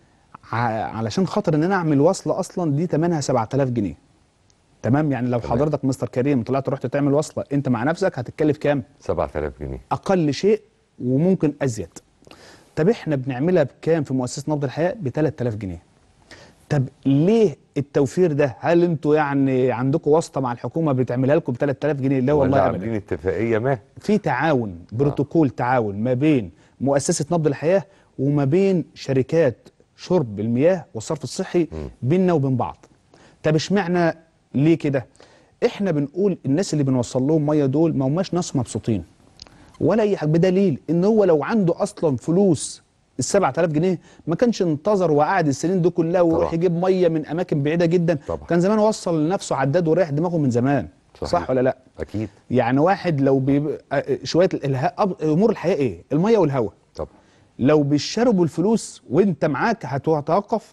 ع- علشان خاطر ان انا اعمل وصله اصلا دي ثمنها 7000 جنيه تمام يعني لو تمام. حضرتك مستر كريم طلعت رحت تعمل وصله انت مع نفسك هتتكلف كام 7000 جنيه اقل شيء وممكن ازيد طب احنا بنعملها بكام في مؤسسه نبض الحياه ب 3000 جنيه طب ليه التوفير ده هل انتوا يعني عندكم واسطه مع الحكومه بتعملها لكم ب 3000 جنيه لا ولا والله عاملين ابدا اتفاقيه ما في تعاون بروتوكول تعاون ما بين مؤسسه نبض الحياه وما بين شركات شرب المياه والصرف الصحي بيننا وبين بعض طب اشمعنى ليه كده احنا بنقول الناس اللي بنوصل لهم ميه دول ما هماش ناس مبسوطين ولا اي حاجه بدليل ان هو لو عنده اصلا فلوس ال 7000 جنيه ما كانش انتظر وقعد السنين دي كلها ويروح طبعا. يجيب ميه من اماكن بعيده جدا طبعا. كان زمان وصل لنفسه عداد وريح دماغه من زمان صحيح. صح ولا لا اكيد يعني واحد لو بي... آه، شويه الها... أب- امور الحياه ايه الميه والهواء طبعا لو بالشرب والفلوس وانت معاك هت- هتوقف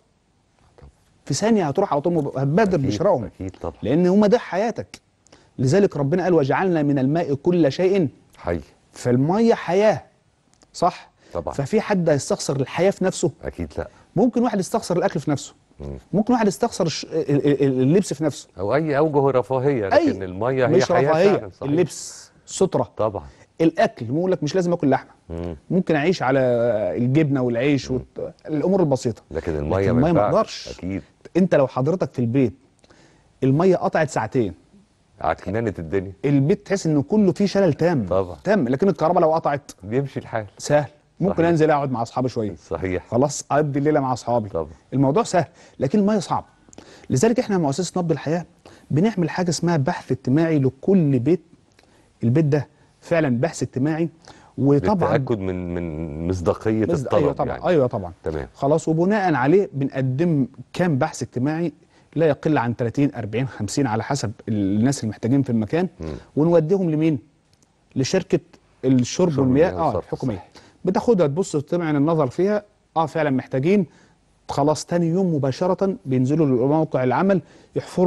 في ثانيه هتروح على طول مب- هتبادر أكيد، بشرائهم اكيد طبعا لان هم ده حياتك لذلك ربنا قال وجعلنا من الماء كل شيء حي فالميه حياه صح طبعا. ففي حد هيستخسر الحياه في نفسه اكيد لا ممكن واحد يستخسر الاكل في نفسه مم. ممكن واحد يستخسر الش- ال- ال- اللبس في نفسه او اي اوجه رفاهيه أي لكن الميه هي مش حياه رفاهيه فعلا صحيح. اللبس ستره طبعا الاكل بيقول لك مش لازم اكل لحمه مم. ممكن اعيش على الجبنه والعيش والت... الامور البسيطه لكن الميه لكن ما المية ما ينفعش. اقدرش. اكيد انت لو حضرتك في البيت الميه قطعت ساعتين عكننه الدنيا البيت تحس انه كله فيه شلل تام طبعا. تام لكن الكهرباء لو قطعت بيمشي الحال سهل ممكن صحيح. انزل اقعد مع اصحابي شويه صحيح خلاص اقضي الليله مع اصحابي طبعا. الموضوع سهل لكن الميه صعب لذلك احنا مؤسسه نبض الحياه بنعمل حاجه اسمها بحث اجتماعي لكل بيت البيت ده فعلا بحث اجتماعي وطبعا بالتاكد من من مصداقيه مصد- الطلب ايوه طبعا يعني. ايوه طبعا تمام خلاص وبناء عليه بنقدم كام بحث اجتماعي لا يقل عن 30 40 50 على حسب الناس المحتاجين في المكان ونوديهم لمين لشركه الشرب شرب والمياه المياه اه والصرف الحكوميه الصحي. بتاخدها تبص تمعن النظر فيها اه فعلا محتاجين خلاص تاني يوم مباشره بينزلوا لموقع العمل يحفرهم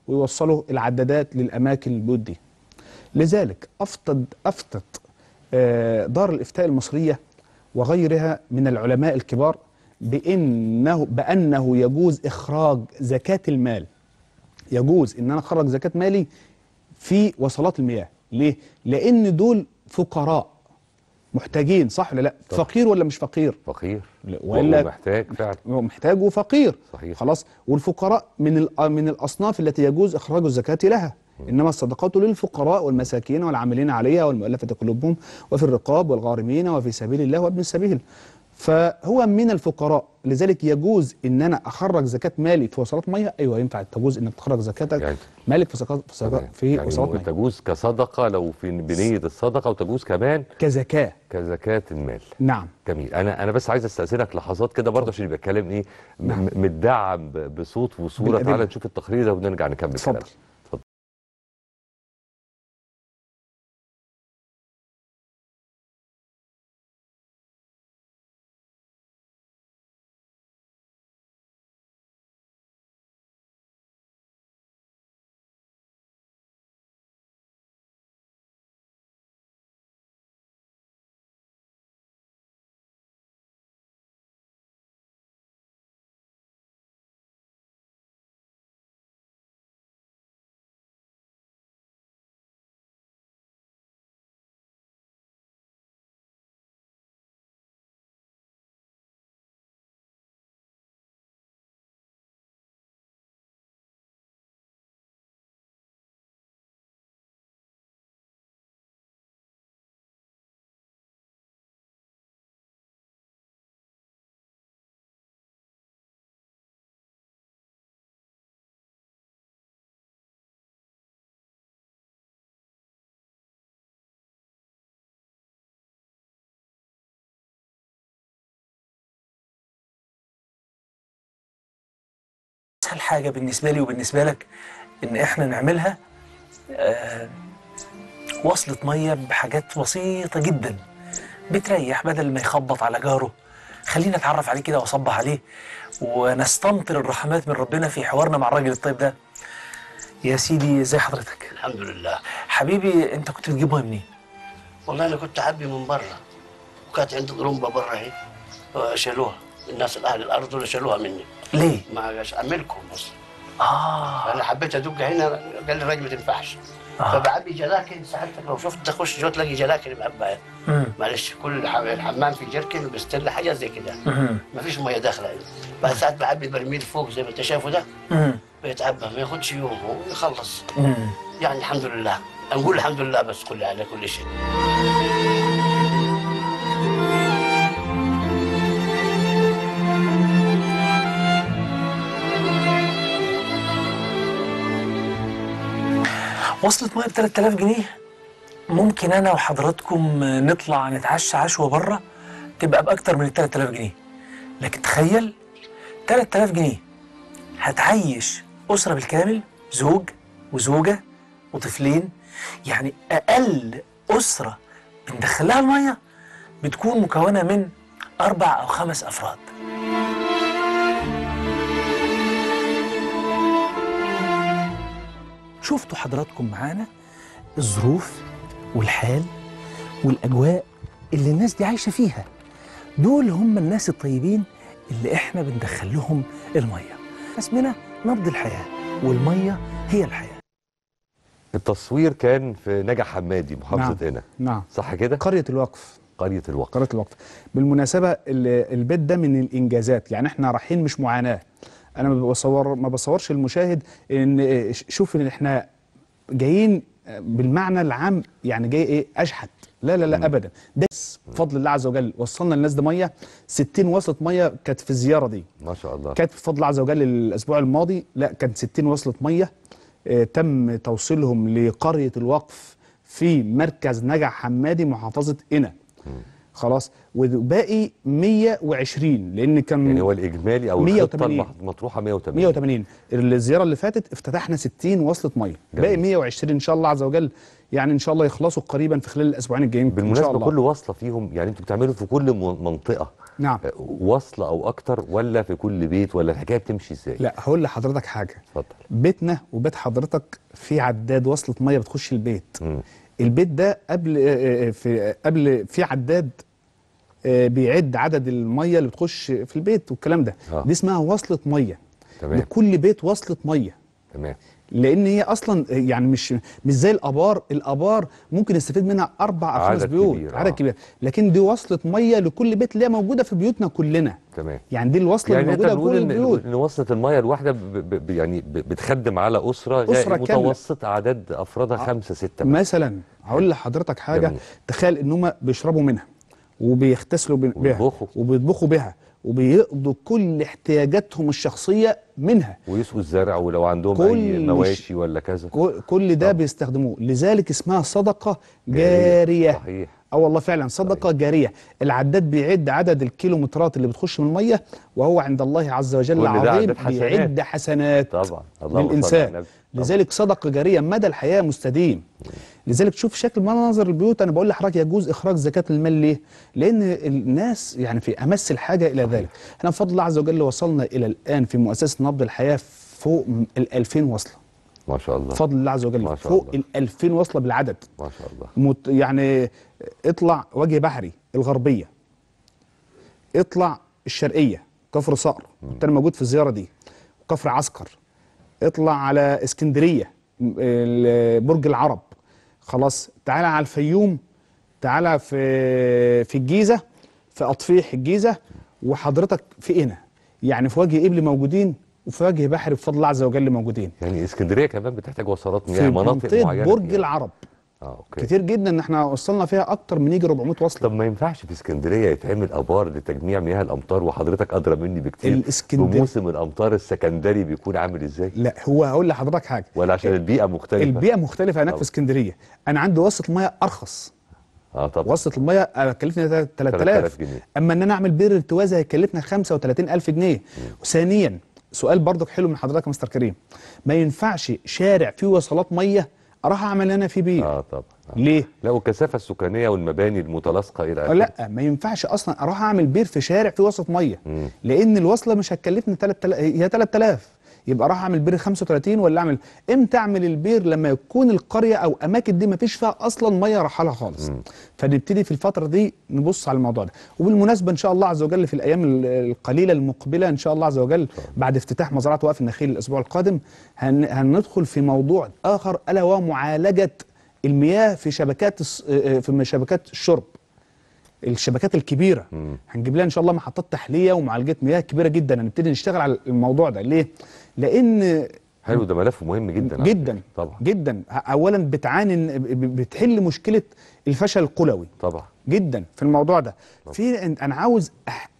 ويوصلوا العدادات للاماكن البيوت دي لذلك افتت افتت آه، دار الافتاء المصريه وغيرها من العلماء الكبار بانه بانه يجوز اخراج زكاه المال يجوز ان انا اخرج زكاه مالي في وصلات المياه ليه لان دول فقراء محتاجين صح ولا لا طبعا. فقير ولا مش فقير فقير لا، ولا وإلا- محتاج فعلا هو محتاج وفقير صحيح. خلاص والفقراء من الأ- من الاصناف التي يجوز اخراج الزكاه لها انما الصدقات للفقراء والمساكين والعاملين عليها والمؤلفه قلوبهم وفي الرقاب والغارمين وفي سبيل الله وابن السبيل فهو من الفقراء لذلك يجوز ان انا اخرج زكاه مالي في وصلات ميه ايوه ينفع تجوز انك تخرج زكاتك يعني- مالك في زكاه في, زكاة تمام. في يعني وصلات م- ميه تجوز كصدقه لو في بنيه الصدقه وتجوز كمان كزكاه كزكاه المال نعم جميل انا انا بس عايز استاذنك لحظات كده برضه عشان يبقى الكلام ايه م- نعم. م- متدعم ب- بصوت وصوره بالأدلة. تعالى نشوف التقرير ده ونرجع نكمل اتفضل. كلامنا. اتفضل اسهل حاجه بالنسبه لي وبالنسبه لك ان احنا نعملها آه وصلة ميه بحاجات بسيطه جدا بتريح بدل ما يخبط على جاره خلينا اتعرف عليه كده واصبح عليه ونستمطر الرحمات من ربنا في حوارنا مع الراجل الطيب ده يا سيدي ازي حضرتك الحمد لله حبيبي انت كنت بتجيب ميه منين والله انا كنت حبي من برا وكانت عندي ضرمبه برا اهي شالوها الناس الاهل الارض دول شالوها مني ليه ما اعملكم بس اه انا حبيت ادق هنا قال لي الراجل ما تنفعش آه. فبعبي جلاكن ساعتك لو شفت تخش جوه تلاقي جلاكن معبايه مم. معلش كل ح- الحمام في جركن وبستله حاجه زي كده مم. ما فيش ميه داخله بعد ساعات بعبي برميل فوق زي ما انت شايفه ده مم. بيتعبى ما ياخدش يوم ويخلص مم. يعني الحمد لله نقول الحمد لله بس كل على كل شيء وصلت ميه ب 3000 جنيه ممكن انا وحضراتكم نطلع نتعشى عشوه بره تبقى باكتر من ال 3000 جنيه لكن تخيل 3000 جنيه هتعيش اسره بالكامل زوج وزوجه وطفلين يعني اقل اسره بندخلها الميه بتكون مكونه من اربع او خمس افراد شفتوا حضراتكم معانا الظروف والحال والاجواء اللي الناس دي عايشه فيها دول هم الناس الطيبين اللي احنا بندخل لهم الميه اسمنا نبض الحياه والميه هي الحياه التصوير كان في نجع حمادي محافظه هنا نعم صح كده قريه الوقف قريه الوقت قريه الوقف بالمناسبه ال- البيت ده من الانجازات يعني احنا رايحين مش معاناه انا ما بصور ما بصورش المشاهد ان ش- شوف ان احنا جايين بالمعنى العام يعني جاي ايه اشحت لا لا لا ابدا ده بس بفضل الله عز وجل وصلنا الناس ده ميه 60 وصلة ميه كانت في الزياره دي ما شاء الله كانت بفضل الله عز وجل الاسبوع الماضي لا كانت 60 وصلة ميه آه، تم توصيلهم لقريه الوقف في مركز نجع حمادي محافظه قنا خلاص وباقي 120 لان كان يعني هو الاجمالي او 180. الخطه المطروحه 180 180 الزياره اللي فاتت افتتحنا 60 وصلة ميه باقي 120 ان شاء الله عز وجل يعني ان شاء الله يخلصوا قريبا في خلال الاسبوعين الجايين ان شاء بالمناسبه الله كل وصله فيهم يعني انتوا بتعملوا في كل م- منطقه نعم آه، وصل او اكتر ولا في كل بيت ولا الحكايه بتمشي ازاي لا هقول لحضرتك حاجه اتفضل بيتنا وبيت حضرتك في عداد وصلة ميه بتخش البيت مم. البيت ده قبل آه، آه، في قبل في عداد آه، بيعد عدد الميه اللي بتخش في البيت والكلام ده آه. دي اسمها وصلة ميه تمام لكل بيت وصلة ميه تمام لان هي اصلا يعني مش مش زي الابار الابار ممكن يستفيد منها اربع او خمس عدد بيوت كبير، عدد آه. كبير لكن دي وصلة ميه لكل بيت اللي هي موجوده في بيوتنا كلنا تمام يعني دي الوصله يعني اللي نقدر موجوده نقول في كل ان البيوت ان وصلة الميه الواحده ب- ب- ب- يعني ب- بتخدم على اسره غير أسرة كاملة. متوسط اعداد افرادها خمسه سته مثلاً. مثلا هقول لحضرتك حاجه جميل. تخيل ان هم بيشربوا منها وبيغتسلوا بن- بها وبيطبخوا. وبيطبخوا بها وبيقضوا كل احتياجاتهم الشخصيه منها ويسقوا الزرع ولو عندهم كل اي ش- مواشي ولا كذا كل- كل ده طبعا. بيستخدموه لذلك اسمها صدقه جارية. جاريه صحيح اه والله فعلا صدقه جاريه العداد بيعد عدد الكيلومترات اللي بتخش من الميه وهو عند الله عز وجل كل ده عظيم عداد حسنات. بيعد حسنات طبعا اللهم صل على للإنسان النبي. طبعاً. لذلك صدقة جارية مدى الحياة مستديم لذلك تشوف شكل مناظر البيوت أنا بقول لحضرتك يجوز إخراج زكاة المال ليه؟ لأن الناس يعني في أمس الحاجة إلى ذلك احنا بفضل الله عز وجل وصلنا إلى الآن في مؤسسة نبض الحياة فوق ال 2000 وصلة ما شاء الله بفضل الله عز ما وجل شاء فوق الله. ال 2000 وصلة بالعدد ما شاء الله مت يعني اطلع وجه بحري الغربية اطلع الشرقية كفر صقر كنت انا موجود في الزيارة دي كفر عسكر اطلع على اسكندرية م- ال- برج العرب خلاص تعالى على الفيوم تعالى في في الجيزة في أطفيح الجيزة وحضرتك في هنا يعني في وجه قبلي موجودين وفي وجه بحري بفضل الله عز وجل موجودين يعني اسكندريه كمان بتحتاج وصلات مياه في مناطق منطقة معينه برج فيها. العرب اه اوكي كتير جدا ان احنا وصلنا فيها اكتر من يجي 400 وصله طب ما ينفعش في اسكندريه يتعمل ابار لتجميع مياه الامطار وحضرتك ادرى مني بكتير الإسكندر- بموسم الامطار السكندري بيكون عامل ازاي لا هو هقول لحضرتك حاجه ولا عشان البيئه مختلفه البيئه مختلفه هناك طبعا. في اسكندريه انا عندي وصله ميه ارخص اه طبعا وصله الميه آه، كلفني 3000 3000 جنيه. اما ان انا اعمل بير ارتوازي هيكلفنا 35000 جنيه وثانيا سؤال برضك حلو من حضرتك يا مستر كريم ما ينفعش شارع فيه وصلات ميه اروح اعمل انا فيه بير اه طبعا آه. ليه لا والكثافه السكانيه والمباني المتلاصقه الى آه، اخره لا ما ينفعش اصلا اروح اعمل بير في شارع فيه وسط ميه مم. لان الوصله مش هتكلفني 3000 هي 3000 يبقى اروح اعمل بير 35 ولا اعمل امتى اعمل البير لما يكون القريه او اماكن دي ما فيش فيها اصلا ميه راحلها خالص فنبتدي في الفتره دي نبص على الموضوع ده وبالمناسبه ان شاء الله عز وجل في الايام ال- القليله المقبله ان شاء الله عز وجل بعد افتتاح مزرعه وقف النخيل الاسبوع القادم هن هندخل في موضوع اخر الا وهو معالجه المياه في شبكات الس- آه، في شبكات الشرب الشبكات الكبيره مم. هنجيب لها ان شاء الله محطات تحليه ومعالجه مياه كبيره جدا هنبتدي نشتغل على الموضوع ده ليه لان حلو ده ملف مهم جدا على جدا فكرة. طبعا جدا اولا بتعاني إن- ب- ب- بتحل مشكله الفشل القلوي طبعا جدا في الموضوع ده في إن- انا عاوز أح-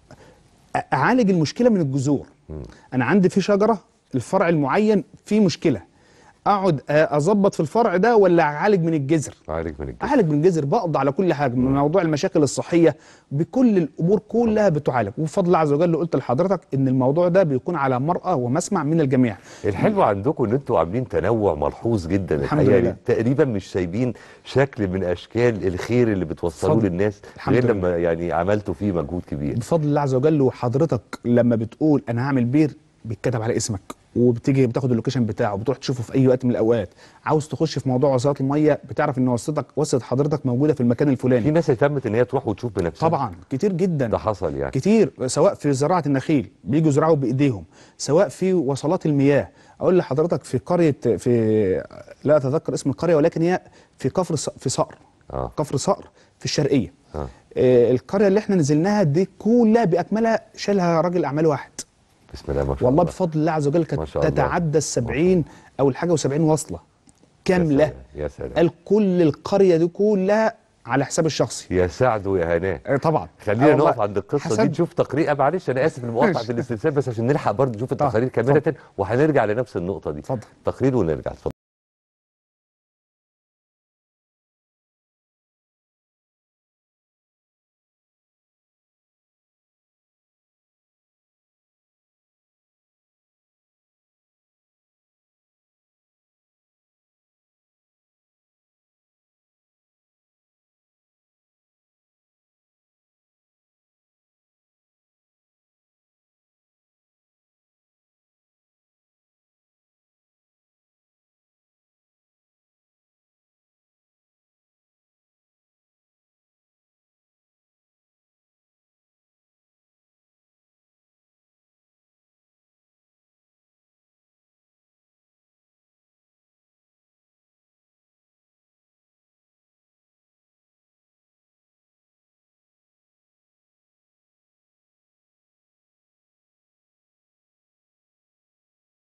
أ- اعالج المشكله من الجذور انا عندي في شجره الفرع المعين فيه مشكله اقعد أ- اظبط في الفرع ده ولا اعالج من الجذر عارف من الجسم اعالج من الجذر بقضي على كل حاجه من موضوع المشاكل الصحيه بكل الامور كلها بتعالج وبفضل الله عز وجل قلت لحضرتك ان الموضوع ده بيكون على مرأى ومسمع من الجميع الحلو عندكم ان انتوا عاملين تنوع ملحوظ جدا الحمد الحقيقه لله. يعني تقريبا مش سايبين شكل من اشكال الخير اللي بتوصلوه اتفضل. للناس الحمد غير لله. لما يعني عملتوا فيه مجهود كبير بفضل الله عز وجل وحضرتك لما بتقول انا هعمل بير بيتكتب على اسمك وبتيجي بتاخد اللوكيشن بتاعه وبتروح تشوفه في اي وقت من الاوقات عاوز تخش في موضوع وصلات الميه بتعرف ان وصلتك وصلة حضرتك موجوده في المكان في الفلاني ناس اهتمت ان هي تروح وتشوف بنفسها طبعا كتير جدا ده حصل يعني كتير سواء في زراعه النخيل بيجوا يزرعوا بايديهم سواء في وصلات المياه اقول لحضرتك في قريه في لا اتذكر اسم القريه ولكن هي في كفر ص- في صقر اه كفر صقر في الشرقيه اه آه القريه اللي احنا نزلناها دي كلها باكملها شالها راجل اعمال واحد بسم الله ما شاء والله الله بفضل الله عز وجل ما كانت شاء الله. تتعدى السبعين او الحاجه وسبعين وصله كامله يا سلام، يا سلام قال كل القريه دي كلها على حساب الشخصي يا سعد ويا هناه آه طبعا خلينا آه والله. نقف عند القصه حسب- دي نشوف تقرير معلش انا اسف المقاطعه في الاستفسار بس عشان نلحق برضه نشوف طبعا. التقارير كامله وهنرجع لنفس النقطه دي اتفضل. تقرير ونرجع اتفضل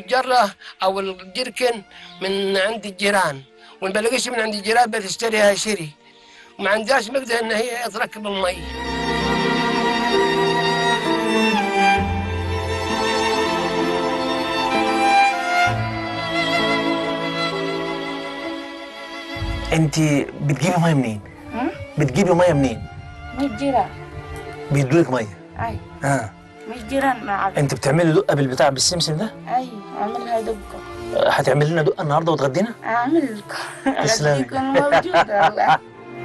الجرة أو الجركن من عند الجيران وإن بلاقيش من عند الجيران بتشتريها شري وما عندهاش مقدر إن هي تركب المي انت بتجيبي ميه منين؟ بتجيبي ميه منين؟ مش جيران بيدولك ميه اي اه مش جيران مع انت بتعملي دقه بالبتاع بالسمسم ده؟ اي اعملها دقة آه، هتعملي لنا دقه النهارده وتغدينا؟ اعمل لك تسلمي. أديكم موجودة والله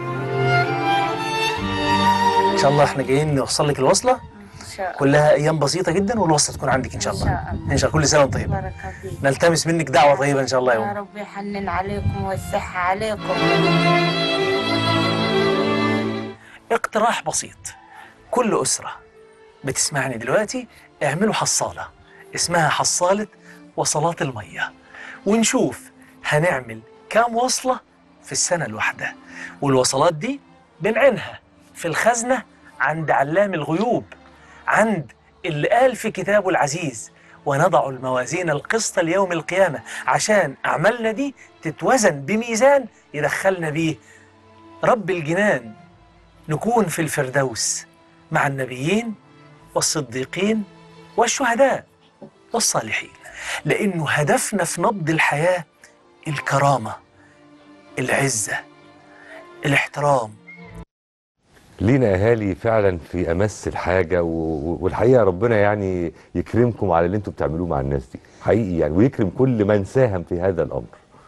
ان شاء الله احنا جايين نوصل لك الوصله ان شاء الله كلها ايام بسيطه جدا والوصله تكون عندك ان شاء ان الله شاء الله ان شاء الله كل سنه وانت طيب بارك فيك نلتمس منك دعوه طيبه ان شاء الله يا يا أم. رب يحنن عليكم ويوسعها عليكم اقتراح بسيط كل أسرة بتسمعني دلوقتي اعملوا حصالة اسمها حصالة وصلات المية ونشوف هنعمل كام وصلة في السنة الواحدة والوصلات دي بنعينها في الخزنة عند علام الغيوب عند اللي قال في كتابه العزيز ونضع الموازين القسط ليوم القيامة عشان أعمالنا دي تتوزن بميزان يدخلنا بيه رب الجنان نكون في الفردوس مع النبيين والصديقين والشهداء والصالحين لأنه هدفنا في نبض الحياة الكرامة العزة الاحترام لينا اهالي فعلا في امس الحاجه و... و- والحقيقه ربنا يعني يكرمكم على اللي انتم بتعملوه مع الناس دي حقيقي يعني ويكرم كل من ساهم في هذا الامر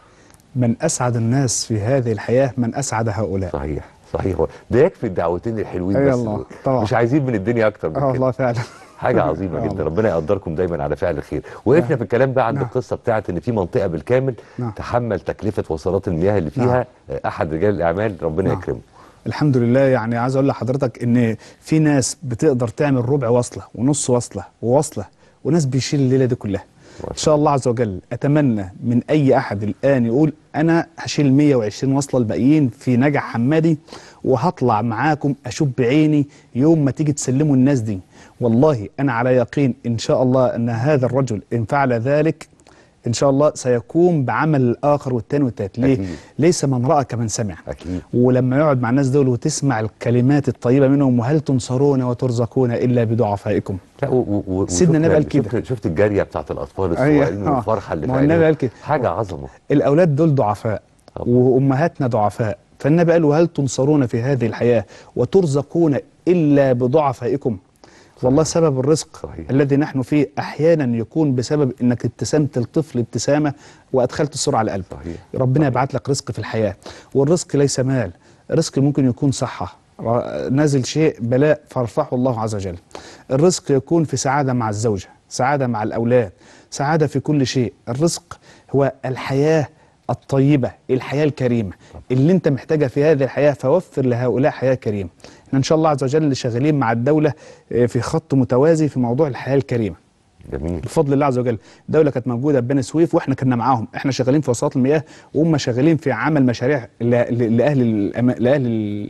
من أسعد الناس في هذه الحياة من أسعد هؤلاء صحيح صحيح ده يكفي الدعوتين الحلوين أي بس الله، طبعا. مش عايزين من الدنيا اكتر من آه كده والله فعلا حاجه عظيمه آه جدا والله. ربنا يقدركم دايما على فعل الخير وقفنا في الكلام بقى عند نعم. القصه بتاعت ان في منطقه بالكامل نعم. تحمل تكلفه وصلات المياه اللي فيها آه، احد رجال الاعمال ربنا نعم. يكرمه الحمد لله يعني عايز اقول لحضرتك ان في ناس بتقدر تعمل ربع وصله ونص وصله ووصله وناس بيشيل الليله دي كلها ان شاء الله عز وجل اتمنى من اي احد الان يقول انا هشيل 120 وصله الباقيين في نجع حمادي وهطلع معاكم اشوف بعيني يوم ما تيجي تسلموا الناس دي والله انا على يقين ان شاء الله ان هذا الرجل ان فعل ذلك ان شاء الله سيقوم بعمل الاخر والثاني والثالث ليه أكيد. ليس من راى كمن سمع اكيد ولما يقعد مع الناس دول وتسمع الكلمات الطيبه منهم وهل تنصرون وترزقون الا بضعفائكم لا و- و- و- سيدنا النبي وشفنا- قال كده. شفت, شفت الجاريه بتاعت الاطفال أيوة، الصغيرين آه. والفرحه اللي ما هو في النبي عينيهم. قال كده. حاجه عظمه الاولاد دول ضعفاء طبعا. وامهاتنا ضعفاء فالنبي قال وهل تنصرون في هذه الحياه وترزقون الا بضعفائكم والله سبب الرزق صحيح. الذي نحن فيه احيانا يكون بسبب انك ابتسمت الطفل ابتسامه وادخلت السرعه على قلبه صحيح. ربنا صحيح. يبعت لك رزق في الحياه والرزق ليس مال رزق ممكن يكون صحه ر- نازل شيء بلاء فارفعه الله عز وجل الرزق يكون في سعاده مع الزوجه سعاده مع الاولاد سعاده في كل شيء الرزق هو الحياه الطيبه الحياه الكريمه اللي انت محتاجها في هذه الحياه فوفر لهؤلاء حياه كريمه احنا ان شاء الله عز وجل شغالين مع الدوله آه، في خط متوازي في موضوع الحياه الكريمه جميل بفضل الله عز وجل الدوله كانت موجوده في بني سويف واحنا كنا معاهم احنا شغالين في وساطات المياه وهم شغالين في عمل مشاريع ل- ل- لاهل الأما- لاهل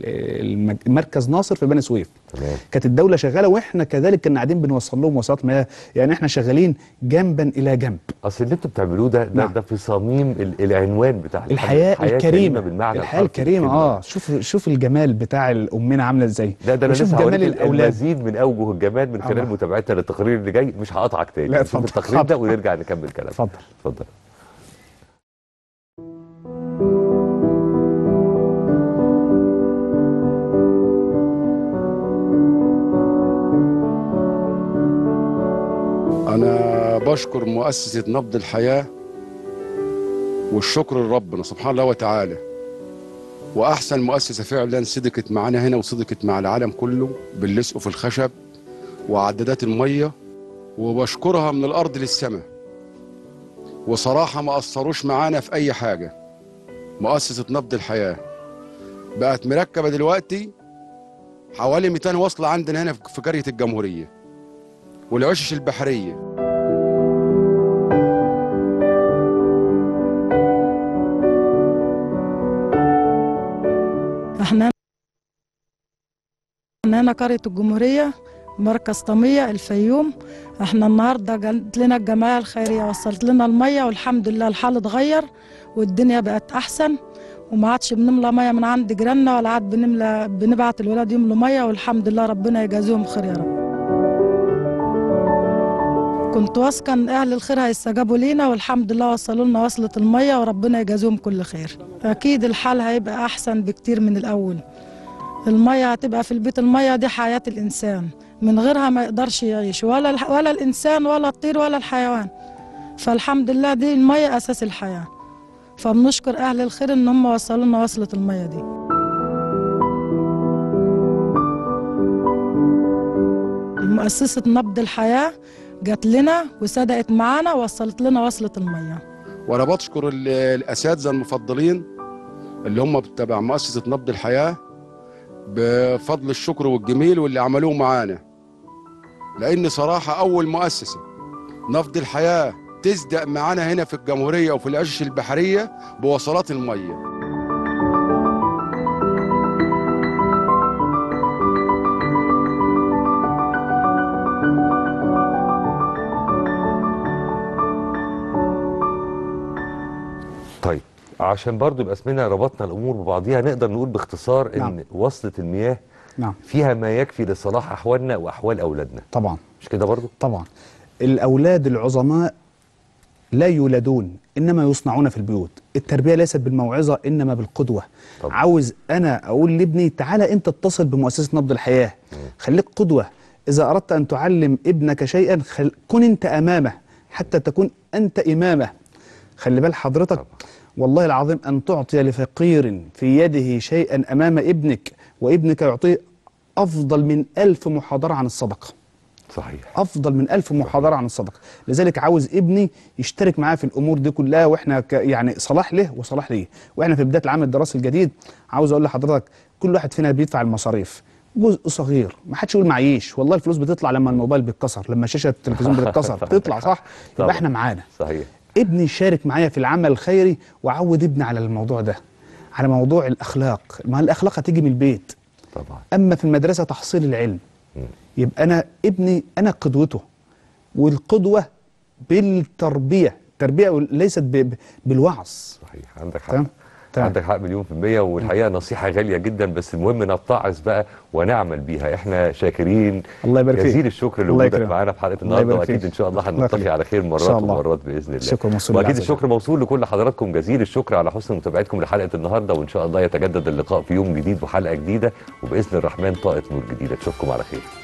ال- المركز ناصر في بني سويف تمام كانت الدوله شغاله واحنا كذلك كنا قاعدين بنوصل لهم وساطات مياه يعني احنا شغالين جنبا الى جنب اصل اللي انتوا بتعملوه ده ده, نعم. ده في صميم ال- العنوان بتاع الحياه الكريمه بالمعنى الحياه الحرفي الكريمه للكلمة. اه شوف شوف الجمال بتاع امنا عامله ازاي لا ده انا وشوف لسه جمال هوريك الاولاد المزيد من اوجه الجمال من خلال الله. متابعتنا للتقرير اللي جاي مش هقطعك تاني لا، نشوف اتفضل، التقرير ده اتفضل. ونرجع نكمل كلام اتفضل اتفضل أنا بشكر مؤسسة نبض الحياة والشكر لربنا سبحانه الله وتعالى وأحسن مؤسسة فعلا صدقت معانا هنا وصدقت مع العالم كله باللصق في الخشب وعدادات المية وبشكرها من الأرض للسماء وصراحة ما أثروش معانا في أي حاجة مؤسسة نبض الحياة بقت مركبة دلوقتي حوالي 200 وصلة عندنا هنا في قرية الجمهورية والعشش البحرية احنا احنا هنا قرية الجمهورية مركز طمية الفيوم احنا النهارده جت لنا الجمعيه الخيريه وصلت لنا الميه والحمد لله الحال اتغير والدنيا بقت احسن وما عادش بنملى ميه من عند جيراننا ولا عاد بنملى بنبعت الولاد يملوا ميه والحمد لله ربنا يجازيهم خير يا رب كنت واثقه ان اهل الخير هيستجابوا لينا والحمد لله وصلوا لنا وصلة الميه وربنا يجازيهم كل خير اكيد الحال هيبقى احسن بكتير من الاول الميه هتبقى في البيت الميه دي حياه الانسان من غيرها ما يقدرش يعيش ولا الح- ولا الانسان ولا الطير ولا الحيوان فالحمد لله دي الميه اساس الحياه فبنشكر اهل الخير ان هم وصلوا لنا وصلة الميه دي مؤسسة نبض الحياة جات لنا وصدقت معانا ووصلت لنا وصلة المية وانا بشكر ال- الاساتذه المفضلين اللي هم تبع مؤسسه نبض الحياه بفضل الشكر والجميل واللي عملوه معانا لان صراحه اول مؤسسه نبض الحياه تصدق معانا هنا في الجمهوريه وفي العشش البحريه بوصلات الميه طيب عشان برضو يبقى اسمنا ربطنا الامور ببعضيها نقدر نقول باختصار ان نعم. وصلة المياه نعم فيها ما يكفي لصلاح احوالنا واحوال اولادنا طبعا مش كده برضو طبعا الأولاد العظماء لا يولدون إنما يصنعون في البيوت التربية ليست بالموعظة إنما بالقدوة طبعا. عاوز أنا أقول لابني تعالى أنت اتصل بمؤسسة نبض الحياة خليك قدوة إذا أردت أن تعلم ابنك شيئا خل... كن أنت أمامه حتى تكون أنت إمامه خلي بال حضرتك طبعا. والله العظيم أن تعطي لفقير في يده شيئا أمام ابنك وابنك يعطيه أفضل من ألف محاضرة عن الصدقة صحيح افضل من ألف محاضره عن الصدقه لذلك عاوز ابني يشترك معاه في الامور دي كلها واحنا ك يعني صلاح له وصلاح ليه واحنا في بدايه العام الدراسي الجديد عاوز اقول لحضرتك كل واحد فينا بيدفع المصاريف جزء صغير ما حدش يقول معيش والله الفلوس بتطلع لما الموبايل بيتكسر لما شاشه التلفزيون بتتكسر بتطلع صح طبعا. يبقى احنا معانا صحيح ابني يشارك معايا في العمل الخيري وعود ابني على الموضوع ده على موضوع الاخلاق ما الاخلاق هتيجي من البيت طبعا اما في المدرسه تحصيل العلم يبقى انا ابني انا قدوته والقدوه بالتربيه التربيه ليست ب- ب- بالوعظ صحيح عندك حق تمام تمام. عندك حق مليون في المية والحقيقة نصيحة غالية جدا بس المهم نتعظ بقى ونعمل بيها احنا شاكرين الله يبارك فيك. جزيل الشكر الله لوجودك يكرمك. معانا في حلقة الله النهاردة يبارك واكيد فيك. ان شاء الله الله هنلتقي يخليك. على خير إن مرات شاء الله. ومرات باذن الله الشكر موصول واكيد لله عز الشكر موصول لكل حضراتكم جزيل الشكر على حسن متابعتكم لحلقة النهاردة وان شاء الله يتجدد اللقاء في يوم جديد وحلقة جديدة وباذن الرحمن طاقة نور جديدة اشوفكم على خير